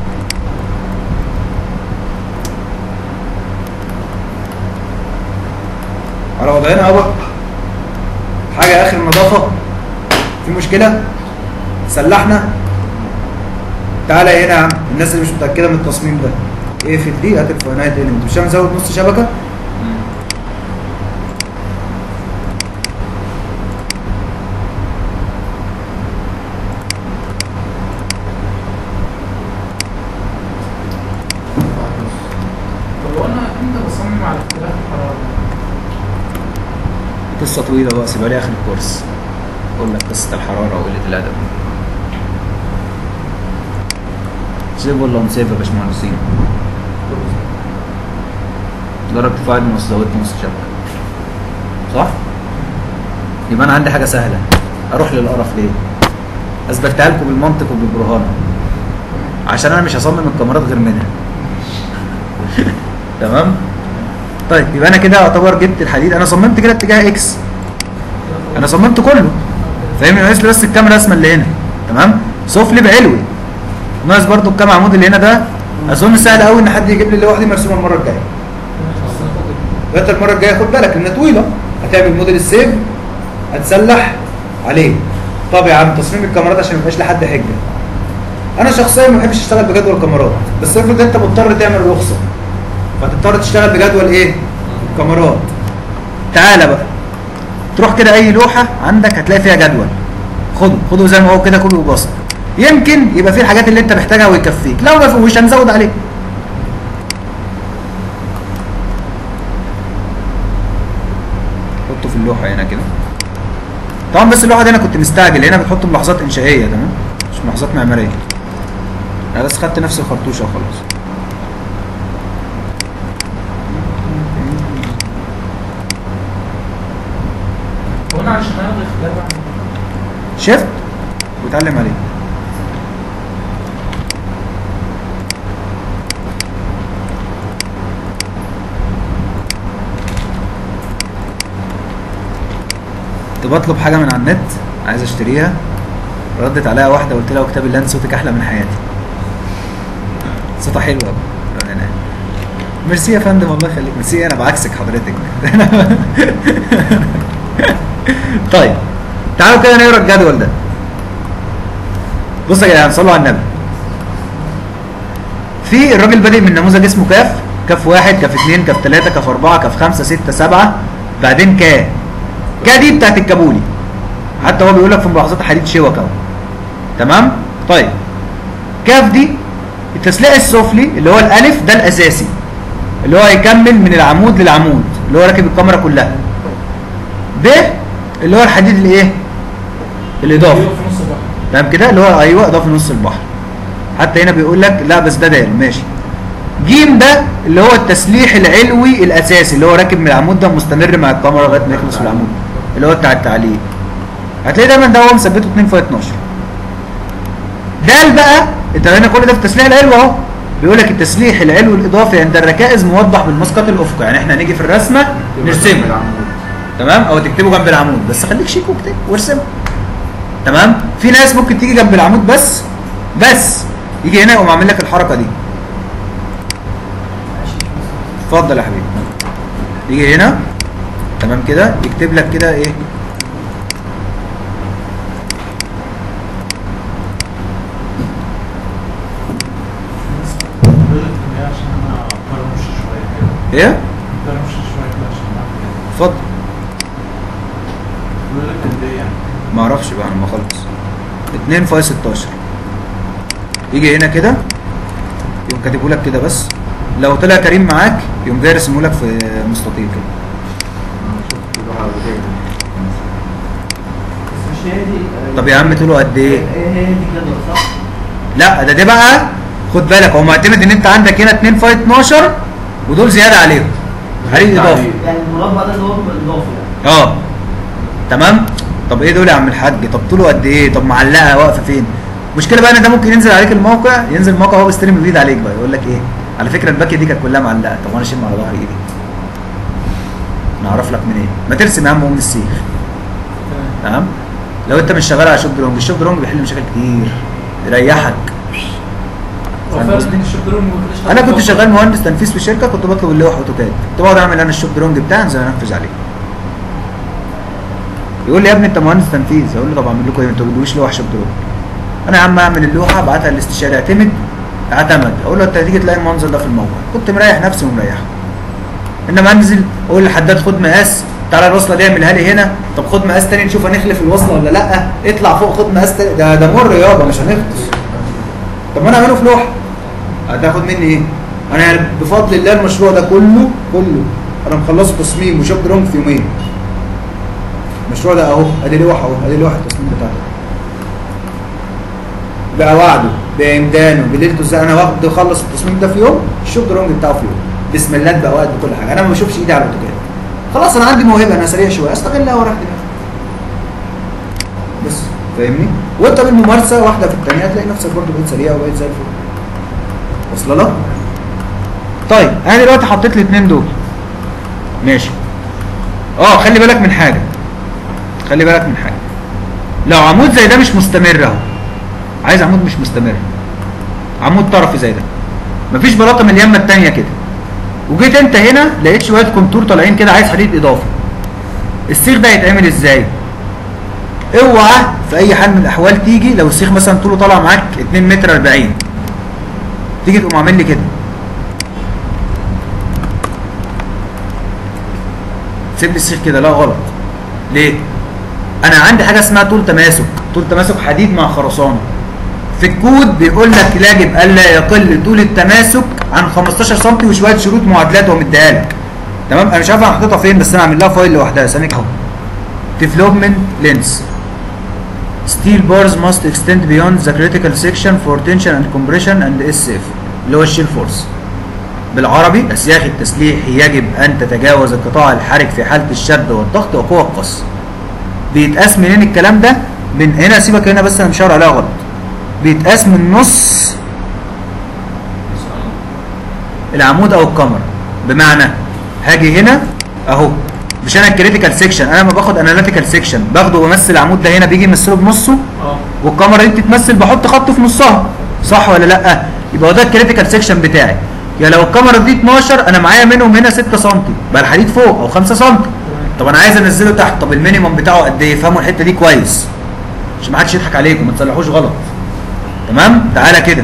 على وضعنا اهو بقى حاجه اخر نظافه في مشكله سلحنا تعالى هنا يا عم الناس اللي مش متاكده من التصميم ده اقفل دي هات الفوانات دي انت مش هنزود نص شبكه بصمم على اختلاف الحراره قصه طويله بقى سيبها لي اخر الكورس اقول لك قصه الحراره وقله الادب سيف ولا نسيف يا باشمهندسين درجة فاعل نص زودت نص شبكة صح؟ يبقى أنا عندي حاجة سهلة أروح للقرف ليه؟ أثبتها لكم بالمنطق وبالبرهان عشان أنا مش هصمم الكاميرات غير منها تمام؟ طيب يبقى أنا كده أعتبر جبت الحديد أنا صممت كده اتجاه إكس أنا صممت كله فاهمني ناقص لي بس الكام رسمة اللي هنا تمام؟ سفلي بعلوي ناقص برضو الكام عمود اللي هنا ده أظن سهل قوي إن حد يجيب لي اللوحة دي مرسومة المرة الجاية انت المره الجايه خد بالك انها طويله هتعمل موديل السيف هتسلح عليه طب يا عم تصميم الكاميرات عشان ما يبقاش لحد حجه انا شخصيا ما بحبش اشتغل بجدول كاميرات بس افرض انت مضطر تعمل رخصه فتضطر تشتغل بجدول ايه كاميرات تعالى بقى تروح كده اي لوحه عندك هتلاقي فيها جدول خده خده زي ما هو كده كله ببسط يمكن يبقى فيه الحاجات اللي انت محتاجها ويكفيك لو ما فيهوش هنزود عليه حطه في اللوحه هنا كده طبعا بس اللوحه دي انا كنت مستعجل هنا بتحط ملاحظات انشائيه تمام مش ملاحظات معماريه انا بس خدت نفس الخرطوشه وخلاص هو انا عشان الغي اختلاف عن شيفت واتعلم عليه كنت بطلب حاجه من على النت عايز اشتريها ردت عليها واحده قلت لها كتاب الله انت صوتك احلى من حياتي صوتها حلو قوي بأمانة. ميرسي يا فندم الله يخليك ميرسي انا بعكسك حضرتك طيب تعالوا كده نقرا الجدول ده بصوا يا جدعان صلوا على النبي في الراجل بادئ من نموذج اسمه كاف كاف واحد كاف اثنين كاف ثلاثة كاف أربعة كاف خمسة ستة سبعة بعدين كا كا دي بتاعت الكابولي حتى هو بيقول لك في ملاحظات حديد شوك اهو تمام طيب كاف دي التسليح السفلي اللي هو الالف ده الاساسي اللي هو هيكمل من العمود للعمود اللي هو راكب الكاميرا كلها ب اللي هو الحديد الايه الاضافي في نص البحر تمام كده اللي هو ايوه اضافي نص البحر حتى هنا بيقول لك لا بس ده دال ماشي جيم ده اللي هو التسليح العلوي الاساسي اللي هو راكب من العمود ده مستمر مع الكاميرا لغايه ما يخلص في العمود اللي هو بتاع التعليق هتلاقي دايما ده هو مثبته 2 في 12 دال بقى انت هنا كل ده في التسليح العلوي اهو بيقول لك التسليح العلوي الاضافي عند الركائز موضح بالمسقط الافقي يعني احنا هنيجي في الرسمه نرسمه تمام او تكتبه جنب العمود بس خليك شيك واكتب وارسم تمام في ناس ممكن تيجي جنب العمود بس بس يجي هنا يقوم عامل لك الحركه دي اتفضل يا حبيبي يجي هنا تمام كده يكتب لك كده ايه بيقول لك إن هي عشان انا برمش شويه كده ايه برمش شويه كده عشان اعمل كده اتفضل بيقول لك قد ايه يعني ما اعرفش بقى انا ما اخلص 2 في 16 يجي هنا كده يقوم كاتبه لك كده بس لو طلع كريم معاك يقوم جاي راسمه لك في مستطيل كده بس مش هي دي طب يا عم طوله قد ايه ايه هي دي جدول صح؟ لا ده ده بقى خد بالك هو معتمد ان انت عندك هنا 2 في 12 ودول زياده عليهم حريق اضافي يعني المربع ده اللي هو الاضافي يعني اه تمام طب ايه دول يا عم الحاج طب طوله قد ايه طب معلقه واقفه فين المشكله بقى ان ده ممكن ينزل عليك الموقع ينزل الموقع هو بيستلم الفيد عليك بقى يقول لك ايه على فكره الباكيه دي كانت كلها معلقه طب وانا اشيل على ظهري ايدي نعرف لك منين ما ترسم يا عم من السيخ تمام لو انت مش شغال على شوب درونج الشوب درونج بيحل مشاكل كتير يريحك هو فاهم فعلا قصدي؟ ان الشطرون ما كنتش انا كنت شغال مهندس تنفيذ في شركه كنت بطلب اللوح اوتوكاد كنت بقعد اعمل انا الشوب درونج بتاعي انزل انفذ عليه يقول لي يا ابني انت مهندس تنفيذ اقول له طب اعمل لكم ايه انتوا ما بتجيبوش لوح شوب درونج انا يا عم اعمل اللوحه ابعتها للاستشاري اعتمد اعتمد اقول له انت هتيجي تلاقي المنظر ده في الموقع كنت مريح نفسي ومريحه انما انزل اقول لحداد خد مقاس تعالى الوصله دي اعملها لي هنا طب خد مقاس تاني نشوف هنخلف الوصله ولا لا اطلع فوق خد مقاس تاني ده ده مر يابا مش هنخلص طب ما انا اعمله في لوحه هتاخد مني ايه انا يعني بفضل الله المشروع ده كله كله انا مخلصه تصميم وشوب درونج في يومين المشروع ده اهو ادي لوحه اهو ادي لوحه التصميم بتاعته بقواعده بامدانه بليلته ازاي انا واخد اخلص التصميم ده في يوم الشوب درونج بتاعه في يوم بسم الله بقواعد بكل حاجه انا ما بشوفش ايدي على الاوتوكاد خلاص انا عندي موهبه انا سريع شويه استغلها وراح دماغي بس فاهمني وانت بالممارسه واحده في الثانيه هتلاقي نفسك برضه بقيت سريع وبقيت زي الفل واصله لك طيب انا دلوقتي حطيت الاثنين دول ماشي اه خلي بالك من حاجه خلي بالك من حاجه لو عمود زي ده مش مستمر اهو عايز عمود مش مستمر عمود طرفي زي ده مفيش بلاطه من اليمه الثانيه كده وجيت انت هنا لقيت شويه كونتور طالعين كده عايز حديد اضافي السيخ ده هيتعمل ازاي اوعى في اي حال من الاحوال تيجي لو السيخ مثلا طوله طالع معاك 2 متر 40 تيجي تقوم عامل لي كده سيب لي السيخ كده لا غلط ليه انا عندي حاجه اسمها طول تماسك طول تماسك حديد مع خرسانه في الكود بيقول لك يجب الا يقل طول التماسك عن 15 سم وشويه شروط معادلات ومديها لك تمام انا مش عارف انا حاططها فين بس انا عامل لها فايل لوحدها ثانيه اهو development lens steel bars must extend beyond the critical section for tension and compression and SF اللي هو الشيل فورس بالعربي اسياخ التسليح يجب ان تتجاوز القطاع الحرج في حاله الشد والضغط وقوى القص بيتقاس منين الكلام ده من هنا سيبك هنا بس انا مشاور عليها غلط بيتقاس من نص العمود او الكاميرا بمعنى هاجي هنا اهو مش انا الكريتيكال سيكشن انا لما باخد اناليتيكال سيكشن باخده وبمثل العمود ده هنا بيجي يمثله بنصه اه والكاميرا دي بتتمثل بحط خط في نصها صح ولا لا يبقى هو ده الكريتيكال سيكشن بتاعي يا لو الكاميرا دي 12 انا معايا منهم هنا 6 سم بقى الحديد فوق او 5 سم طب انا عايز انزله تحت طب المينيمم بتاعه قد ايه فهموا الحته دي كويس عشان ما حدش يضحك عليكم ما تصلحوش غلط تمام تعالى كده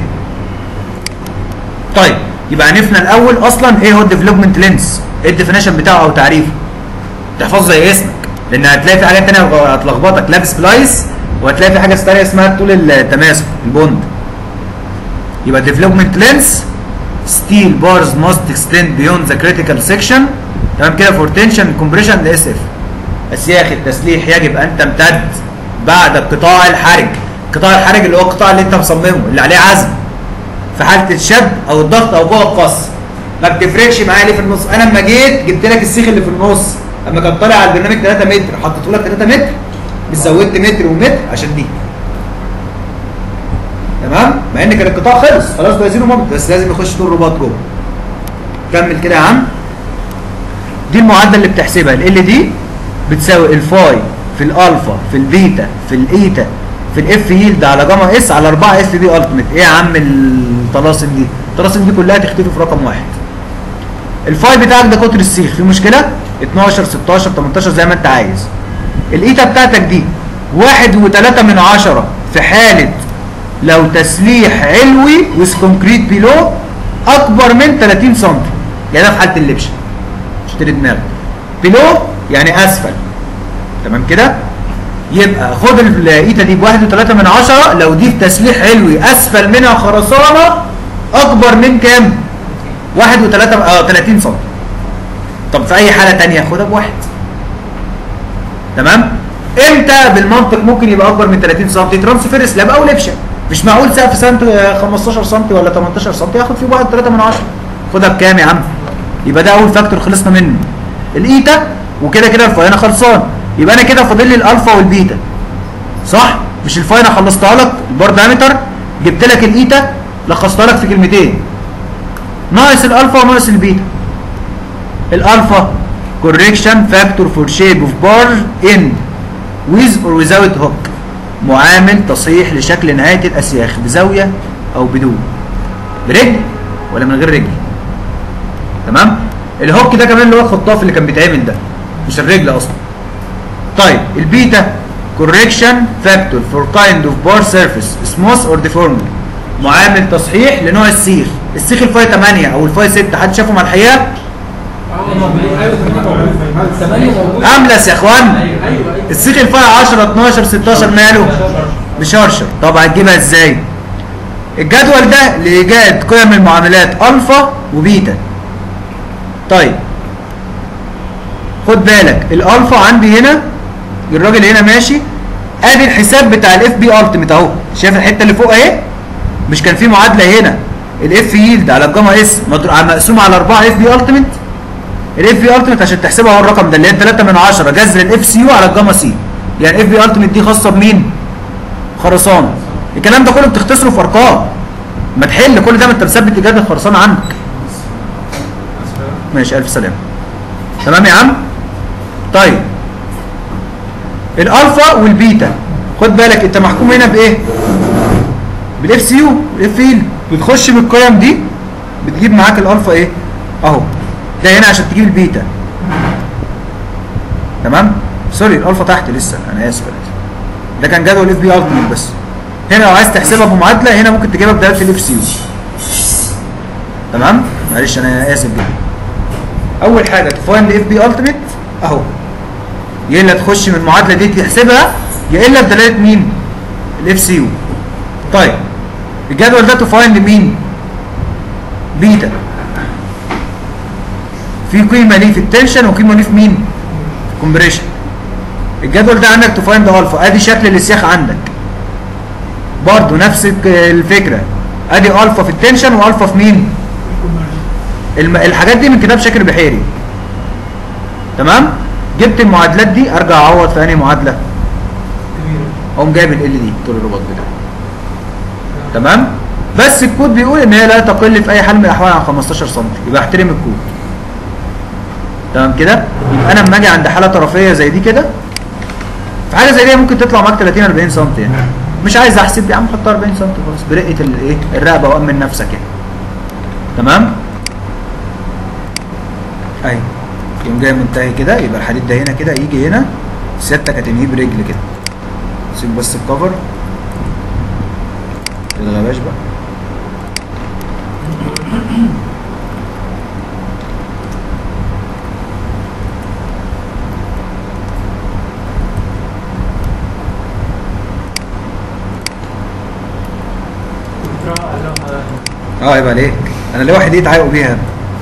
طيب يبقى عرفنا الاول اصلا ايه هو الديفلوبمنت لينس ايه الديفينيشن بتاعه او تعريفه تحفظه زي اسمك لان هتلاقي في حاجات تانية هتلخبطك لاب سبلايس وهتلاقي في حاجه ثانيه اسمها طول التماسك البوند يبقى development length steel bars must extend beyond the critical section تمام كده for tension compression SF اسياخ التسليح يجب ان تمتد بعد القطاع الحرج القطاع الحرج اللي هو القطاع اللي انت مصممه اللي عليه عزم في حاله الشد او الضغط او قوه القص ما بتفرقش معايا ليه في النص انا لما جيت جبت لك السيخ اللي في النص اما كان طالع على البرنامج 3 متر حطيته لك 3 متر بس زودت متر ومتر عشان دي تمام مع ان كان القطاع خلص خلاص بقى زيرو مومنت بس لازم يخش طول رباط جوه كمل كده يا عم دي المعادله اللي بتحسبها ال دي بتساوي الفاي في الالفا في البيتا في الايتا في الاف يلد على جاما اس على 4 اف بي التيميت ايه يا عم الطلاسم دي الطلاسم دي كلها تختفي في رقم واحد الفاي بتاعك ده قطر السيخ في مشكله 12 16 18 زي ما انت عايز الايتا بتاعتك دي واحد وتلاتة من عشرة في حالة لو تسليح علوي ويز كونكريت بيلو اكبر من 30 سم يعني ده في حاله اللبشه اشتري دماغك بيلو يعني اسفل تمام كده يبقى خد الايتا دي بواحد وتلاتة من عشرة لو دي في تسليح علوي اسفل منها خرسانه اكبر من كام؟ واحد وتلاتة اه 30 سم طب في اي حاله تانية خدها بواحد تمام؟ امتى بالمنطق ممكن يبقى اكبر من 30 سم ترانسفير سلاب او لبشه مش معقول سقف سنت 15 سم ولا 18 سم ياخد فيه واحد 3 من 10 خدها بكام يا عم يبقى ده اول فاكتور خلصنا منه الايتا وكده كده الفاينه خلصان يبقى انا كده فاضل لي الالفا والبيتا صح مش الفاينه خلصتها لك البار دايمتر جبت لك الايتا لخصتها لك في كلمتين ناقص الالفا وناقص البيتا الالفا correction factor for shape of bar in with or without hook معامل تصحيح لشكل نهاية الأسياخ بزاوية أو بدون برجل ولا من غير رجل تمام الهوك ده كمان اللي هو الخطاف اللي كان بيتعمل ده مش الرجل أصلا طيب البيتا correction factor for kind of bar surface smooth or deformed معامل تصحيح لنوع السيخ السيخ الفاي 8 او الفاي 6 حد شافهم على الحقيقه املس يا اخوان ايوه ايوه السيخ الفاي 10 12 16 ماله مشرشر طب هتجيبها ازاي الجدول ده لايجاد قيم المعاملات الفا وبيتا طيب خد بالك الالفا عندي هنا الراجل هنا ماشي ادي الحساب بتاع الاف بي التيميت اهو شايف الحته اللي فوق اهي مش كان في معادله هنا الاف ييلد على الجاما اس مضر- مقسوم على 4 اف بي التيميت الاف بي التيميت عشان تحسبها هو الرقم ده اللي هي 3 من 10 جذر الاف سي يو على الجاما سي يعني الاف بي التيميت دي خاصه بمين خرسانه الكلام ده كله بتختصره في ارقام ما تحل كل ده ما انت مثبت ايجاد الخرسانه عندك ماشي الف سلامه تمام يا عم طيب الالفا والبيتا خد بالك انت محكوم هنا بايه بالاف سي يو الاف فيل بتخش بالقيم دي بتجيب معاك الالفا ايه اهو ده هنا عشان تجيب البيتا تمام سوري الالفا تحت لسه انا اسف أنا آسف. ده كان جدول اف بي التيميت بس هنا لو عايز تحسبها بمعادله هنا ممكن تجيبها بدلاله الاف سي يو تمام معلش انا اسف جدا اول حاجه تفايند اف بي التيميت اهو يا الا تخش من المعادله دي تحسبها يا الا بدلاله مين الاف سي يو طيب الجدول ده تفايند مين بيتا في قيمه ليه في التنشن وقيمه ليه في مين في الكومبريشن الجدول ده عندك تفايند الفا ادي شكل الاسياخ عندك برضه نفس الك- الفكره ادي الفا في التنشن والفا في مين الم... الحاجات دي من كتاب شاكر بحيري تمام جبت المعادلات دي ارجع اعوض في انهي معادله اقوم جايب ال دي طول الرباط بتاعي تمام بس الكود بيقول ان هي لا تقل في اي حال من الاحوال عن 15 سم يبقى احترم الكود تمام كده يبقى انا لما اجي عند حاله طرفيه زي دي كده في حاجه زي دي ممكن تطلع معاك 30 40 سم يعني مش عايز احسب يا عم حط 40 سم خلاص برقه الايه الرقبه وامن نفسك يعني تمام اهي يقوم جاي منتهي كده يبقى الحديد ده هنا كده يجي هنا سيادتك هتنهيه برجل كده سيب بس الكفر الغباش بقى اه يبقى عليك انا ليه واحد ايد عايقوا بيها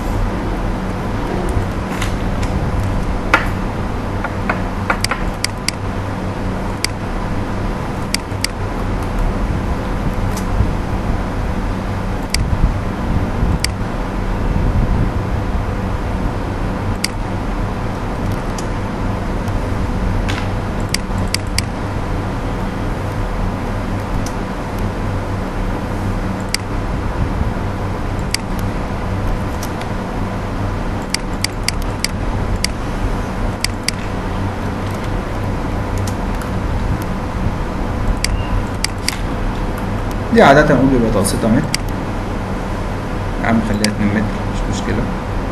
دي عادة نقول بيبقى تقسيطها متر يا عم خليها 2 متر مش مشكلة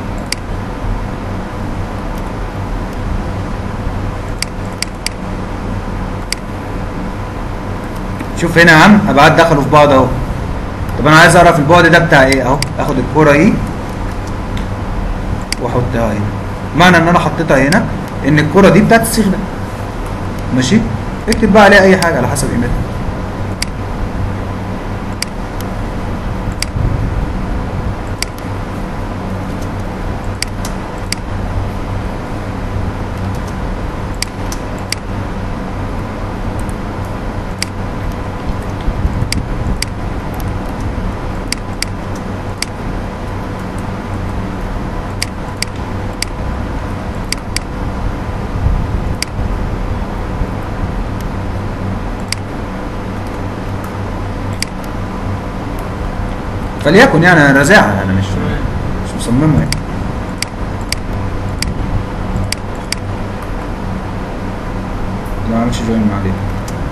شوف هنا يا عم ابعاد دخلوا في بعض اهو طب انا عايز اعرف البعد ده بتاع ايه اهو اخد الكرة دي واحطها هنا معنى ان انا حطيتها هنا ان الكرة دي بتاعت السيخ ده ماشي اكتب بقى عليها اي حاجة على حسب قيمتها فليكن يعني انا رازعها انا مش مش مصممها يعني ما عملش جوين مع دي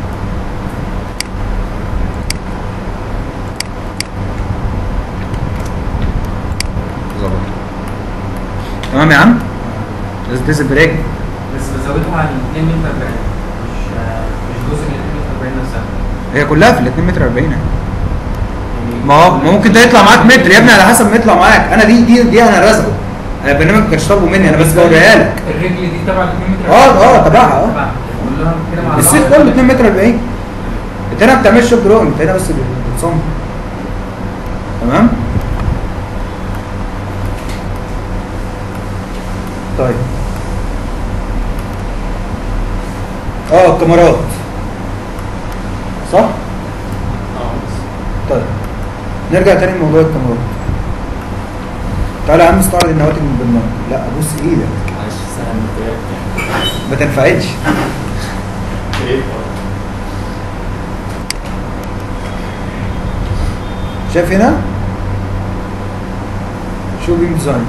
ظبط تمام يا عم لازم تنزل برجل بس بزودها عن 2 متر 40 مش مش جزء من 2 متر 40 نفسها هي كلها في ال 2 متر 40 يعني يعني ما هو ما ممكن ده يطلع معاك متر يا ابني على حسب ما يطلع معاك انا دي دي دي انا رازقه انا البرنامج ما كانش طالبه مني انا بس بوريها لك الرجل دي تبع ال 2 متر اه اه تبعها اه تبع كلها كده مع السيخ بعض. كله 2 متر 40 انت هنا ما بتعملش شوب دروينج انت هنا بس بتصمم تمام طيب اه الكاميرات صح اه طيب نرجع تاني لموضوع الكاميرات تعالى يا عم استعرض النواتج من بالنار لا ابص ايدك معلش سهل انت ما تنفعلش ايه شايف هنا شو بيم ديزاين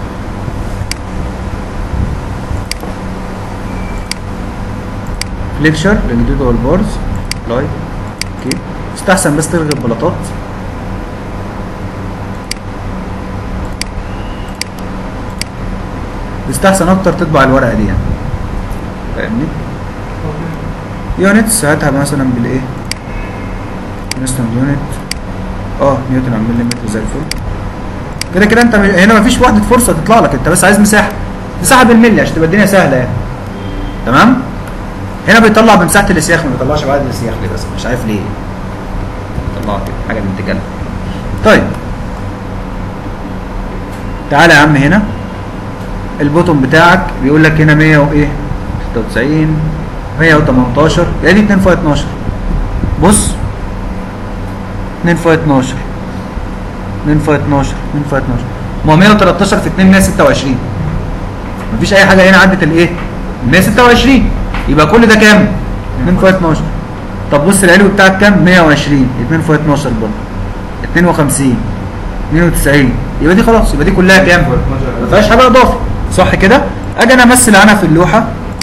ليكشر للجدود والبارز لايك اوكي استحسن بس تلغي البلاطات يستحسن اكتر تطبع الورقه دي يعني فاهمني يونتس هاتها مثلا بالايه انستنت يونت اه نيوتن على المليمتر زي الفل كده كده انت م- هنا مفيش وحده فرصه تطلع لك انت بس عايز مساحه مساحه بالملي عشان تبقى الدنيا سهله يعني تمام هنا بيطلع بمساحه الاسياخ ما بيطلعش بعد الاسياخ ليه بس مش عارف ليه طلع كده حاجه بنت كلب طيب تعالى يا عم هنا البوتون بتاعك بيقول لك هنا 100 وايه 96 118 يا دي 2 في 12 بص 2 في 12 2 في 12 2 في 12 ما هو 113 في 2 126 مفيش اي حاجه هنا عدت الايه 126 يبقى كل ده كام 2 في 12 طب بص العلو بتاعك كام 120 2 في 12 برضه 52 92 يبقى دي خلاص يبقى دي كلها كام ما فيهاش حاجه اضافه صح كده اجي انا امثل عنها في اللوحه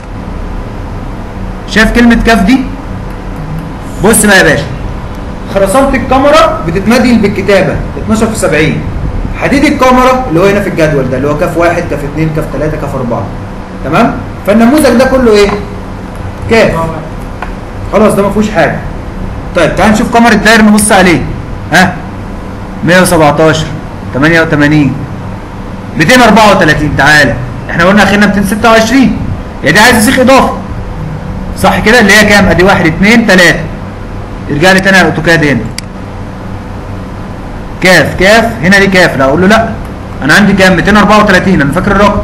شايف كلمه كاف دي بص بقى يا باشا خرسانة الكاميرا بتتمدل بالكتابة 12 في 70 حديد الكاميرا اللي هو هنا في الجدول ده اللي هو كاف واحد كاف اثنين كاف ثلاثة كاف أربعة تمام فالنموذج ده كله ايه؟ كاف خلاص ده ما فيهوش حاجة طيب تعال نشوف كاميرا الداير نبص عليه ها 117 88 234 تعالى احنا قلنا اخرنا 226 يا دي عايز سيخ اضافه صح كده اللي هي كام ادي 1 2 3 يرجع لي تاني على الاوتوكاد هنا كاف كاف هنا دي كاف لا اقول له لا انا عندي كام 234 انا فاكر الرقم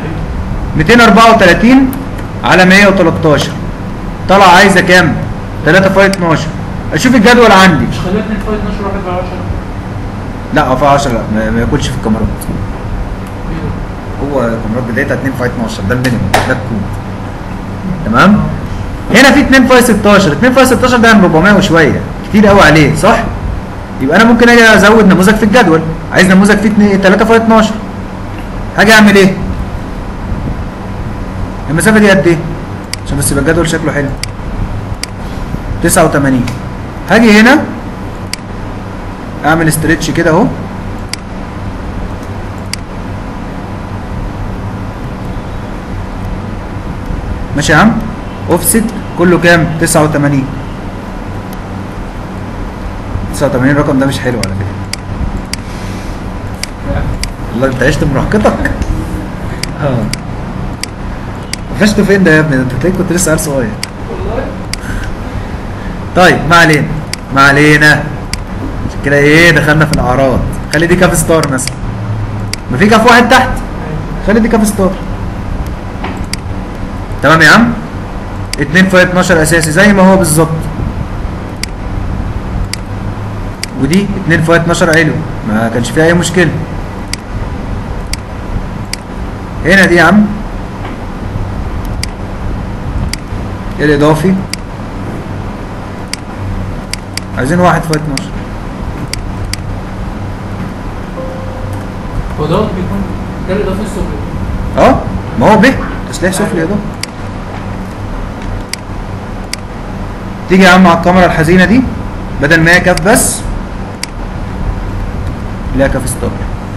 234 على 113 طلع عايزه كام 3 في 12 اشوف الجدول عندي مش خليها 2 في 12 واحد في 10 لا هو في 10 لا ما- ما ياكلش في الكاميرات هو الكاميرات بدايتها 2 في 12 ده المينيمم ده الكود تمام هنا في 2 في 16 2 في 16 ده عن 400 وشويه كتير قوي عليه صح يبقى انا ممكن اجي ازود نموذج في الجدول عايز نموذج فيه 2 3 في 12 هاجي اعمل ايه المسافه دي قد ايه عشان بس يبقى الجدول شكله حلو 89 هاجي هنا اعمل استريتش كده اهو ماشي يا عم اوفست كله كام 89 89 الرقم ده مش حلو على فكره والله انت عشت مراهقتك اه قفشته فين ده يا ابني ده انت تلاقيك كنت لسه عيل صغير طيب ما علينا ما علينا عشان كده ايه دخلنا في الاعراض خلي دي كاف ستار مثلا ما في كاف واحد تحت خلي دي كاف ستار تمام يا عم 2 في 12 اساسي زي ما هو بالظبط ودي 2 في 12 علو ما كانش فيها اي مشكله هنا دي يا عم الاضافي عايزين واحد في 12 هو دوت بيكون ده الاضافه السفلي اه ما هو به تسليح سفلي ده تيجي يا عم على الكاميرا الحزينه دي بدل ما هي كاف بس لا كاف ستار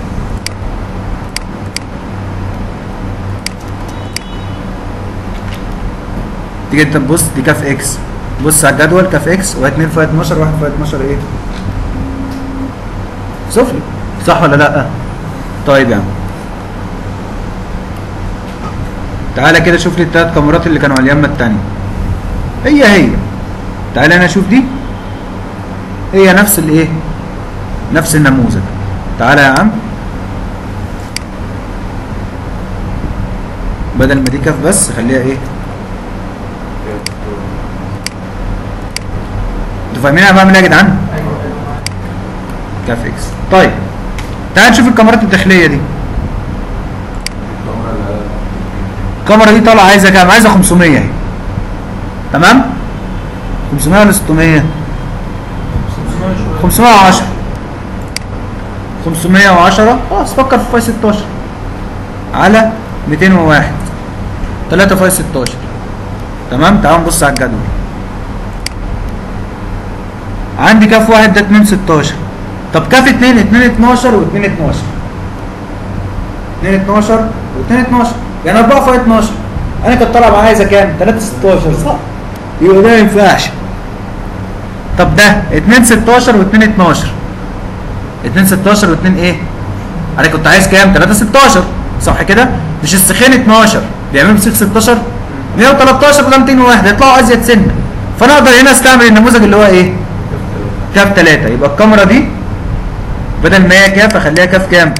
تيجي انت تبص دي كاف اكس بص على الجدول كاف اكس و2 في 12 1 في 12 ايه سفلي صح ولا لا طيب يا عم تعالى كده شوف لي التلات كاميرات اللي كانوا على اليمه التانية هي هي تعالى انا اشوف دي هي نفس الايه نفس النموذج تعالى يا عم بدل ما دي كاف بس خليها ايه انتوا فاهمين انا بعمل ايه يا جدعان كاف اكس طيب تعال نشوف الكاميرات الداخليه دي الكاميرا دي طالعه عايزه كام عايزه 500 اهي تمام 500 ولا 600 510 510 خلاص فكر في فاي 16 على 201 3 فاي 16 تمام تعال نبص على الجدول عندي كاف واحد ده 2 16 طب كاف 2 2 12 و2 12 2 12 و2 12 يعني 4 فاي 12 انا كنت طالع معايا عايزه كام 3 16 صح يبقى ده ما ينفعش طب ده 2 16 و2 12 2 16 و2 ايه انا كنت عايز كام 3 16 صح كده مش السخين 12 بيعملوا سيخ 16 113 وده 201 يطلعوا ازيد سنه فانا اقدر هنا استعمل النموذج اللي هو ايه كاف 3 يبقى الكاميرا دي بدل ما هي كاف اخليها كاف كام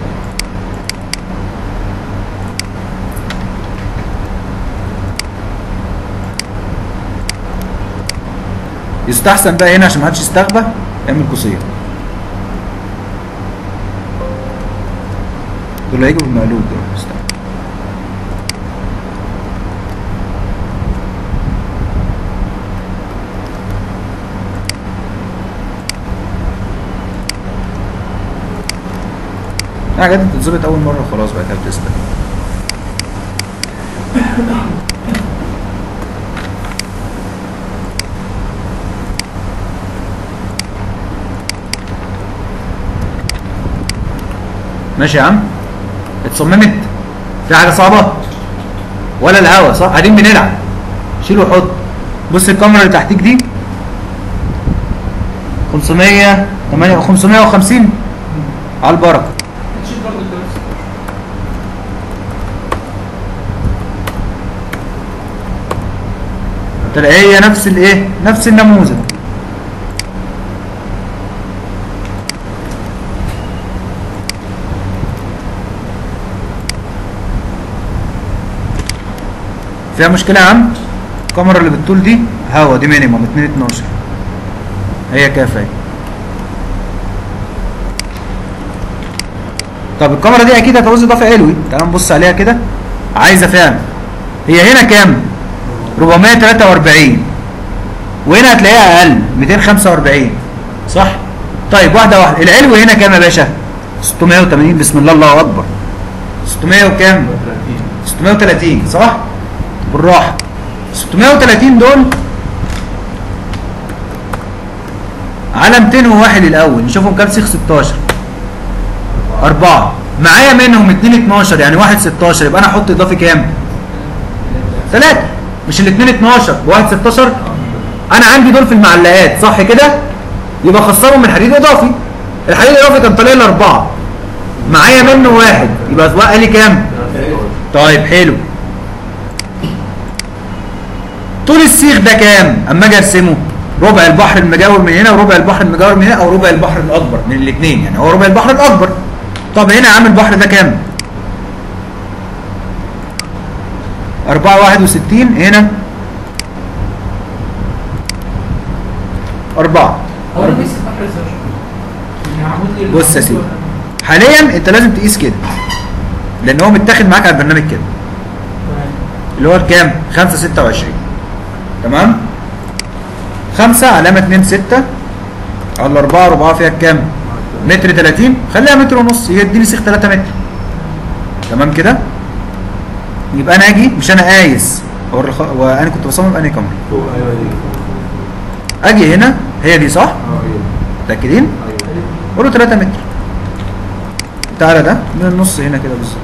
يستحسن بقى هنا عشان ما حدش يستغبى اعمل قصير دول هيجوا بالمقلوب دول استنى. لا حاجات بتتظبط اول مره خلاص بقى كده بتسلك ماشي يا عم اتصممت في حاجه صعبه ولا الهوا صح قاعدين بنلعب شيل وحط بص الكاميرا اللي تحتيك دي 500 8 550 على البركه تشيل برضه الدرس تلاقي هي نفس الايه نفس النموذج فيها مشكله يا عم الكاميرا اللي بالطول دي هوا دي مينيمم 2 12 هي كافيه اهي. طب الكاميرا دي اكيد هتعوز اضافه علوي تعال نبص عليها كده عايزه فعلا هي هنا كام 443 وهنا هتلاقيها اقل 245 صح طيب واحده واحده العلو هنا كام يا باشا 680 بسم الله الله اكبر 600 وكام 630 صح بالراحه 630 دول على 201 الاول نشوفهم كام سيخ 16 أربعة معايا منهم 2 12 يعني واحد 16 يبقى أنا أحط إضافي كام؟ ثلاثة مش الاثنين 12 بواحد 16 أنا عندي دول في المعلقات صح كده؟ يبقى خسرهم من حديد إضافي الحديد الإضافي كان طالع لي أربعة معايا منه واحد يبقى اتبقى لي كام؟ طيب حلو طول السيخ ده كام؟ أما أجي أرسمه ربع البحر المجاور من هنا وربع البحر المجاور من هنا أو ربع البحر الأكبر من الاثنين يعني هو ربع البحر الأكبر طب هنا عامل البحر ده كام؟ أربعة واحد وستين هنا أربعة هو انا بيس البحر ازاي يعني عمود لي بص يا سيدي حاليا أنت لازم تقيس كده لأن هو متاخد معاك على البرنامج كده اللي هو الكام؟ خمسة ستة وعشرين تمام؟ خمسة علامة اتنين ستة على الأربعة ربعها فيها كام؟ متر تلاتين خليها متر ونص يديني سيخ تلاتة متر تمام كده؟ يبقى أنا أجي مش أنا قايس هو الرخ... وأنا كنت بصمم أنهي كاميرا؟ فوق ايوه دي أجي هنا هي دي صح؟ اه ايوه متأكدين؟ ايوه قولوا 3 متر تعالى ده من النص هنا كده بالظبط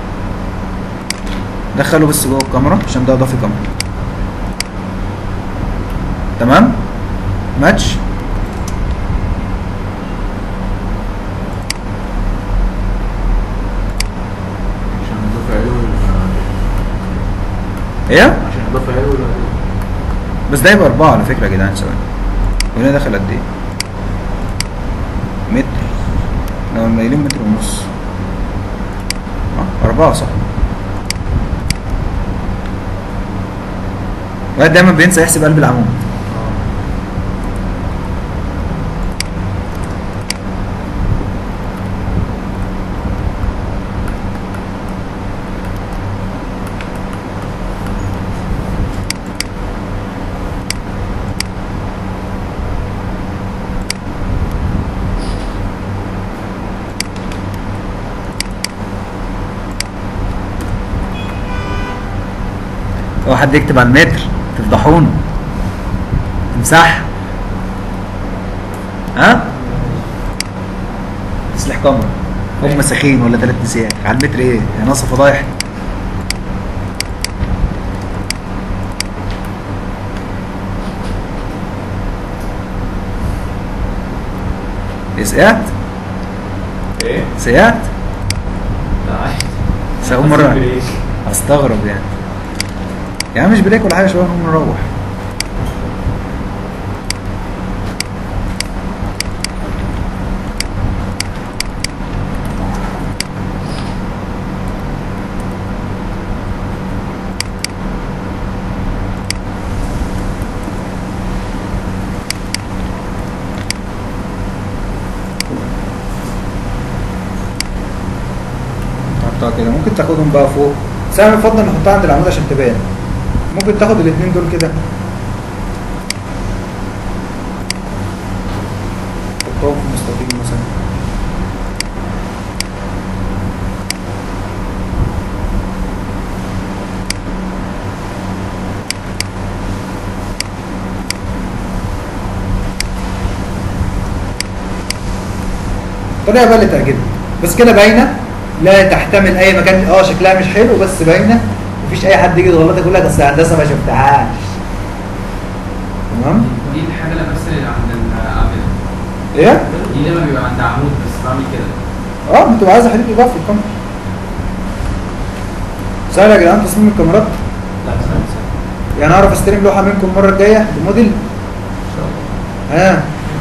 دخله بس جوه الكاميرا عشان ده اضافي كاميرا تمام ماتش عشان اضافه علوي ولا- ايه عشان اضافه علوي ولا بس ده يبقى أربعة على فكرة يا جدعان ثواني وهنا دخل قد إيه؟ متر لو المايلين متر ونص اه أربعة صح الواحد دايما بينسى يحسب قلب العمود لو حد يكتب على المتر تفضحونه تمسح ها تصلح كاميرا هم مساخين ولا ثلاث نسيان على المتر ايه يا ناقصه فضايح إيه سقعت ايه؟ سقعت لا عادي بس اول مره بريك. استغرب يعني يا عم مش بريك ولا حاجه شويه نقوم نروح نحطها كده ممكن تاخدهم بقى فوق بس انا بفضل نحطها عند العمود عشان تبان ممكن تاخد الاثنين دول كده حطهم في مستطيل مثلا الطريقه بقى اللي تعجبني بس كده باينه لا تحتمل اي مكان اه شكلها مش حلو بس باينه مفيش اي حد يجي يغلطك يقول لك اصل الهندسه ما شفتهاش تمام دي الحاجه اللي بس اللي عند العامل ايه دي لما بيبقى عند عمود بس بعمل كده اه بتبقى عايزه حديد اضافي الكاميرا سهل يا جدعان تصميم الكاميرات لا سهل سهل يعني اعرف استلم لوحه منكم المره الجايه بموديل ان شاء الله ها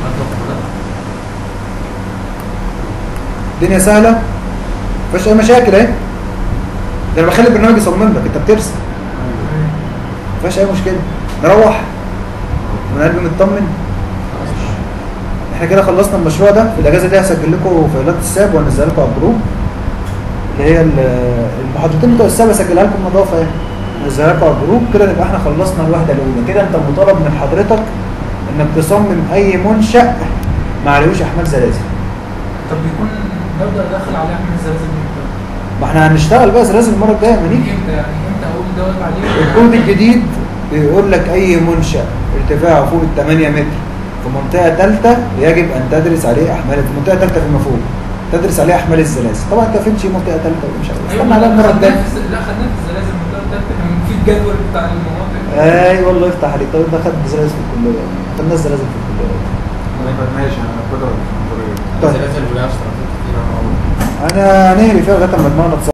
الدنيا سهله مفيش اي مشاكل اهي ده انا بخلي البرنامج يصمم لك انت بترسم مفيش اي مشكله نروح من قلبي مطمن احنا كده خلصنا المشروع ده في الاجازه دي هسجل لكم فايلات الساب وانزلها لكم على الجروب اللي هي ال- المحاضرتين بتوع الساب هسجلها لكم نظافه اهي انزلها لكم على الجروب كده نبقى احنا خلصنا الوحده الاولى كده انت مطالب من حضرتك انك تصمم اي منشا ما عليهوش احمال زلازل طب بيكون ببدا ادخل عليه احمد الزلازل امتى؟ ما احنا هنشتغل بقى زلازل المره الجايه ما نيجي امتى يعني امتى اقول دوت عليه؟ الكود الجديد بيقول لك اي منشا ارتفاعه فوق ال 8 متر في منطقه ثالثه يجب ان تدرس عليه احمال في منطقه ثالثه في المفهوم تدرس عليه احمال الزلازل طبعا انت فهمتش ايه منطقه ثالثه ومش عارف استنى عليها المره خدناه الجايه في- لا خدناه في الزلازل المنطقه الثالثه كان في الجدول بتاع المناطق اي والله يفتح عليك طب انت خدت زلازل في الكليه خدنا الزلازل في الكليه ما خدناش انا كده طيب. زلازل ولا اشتراكات كتير انا هنهري فيها لغايه ما دماغنا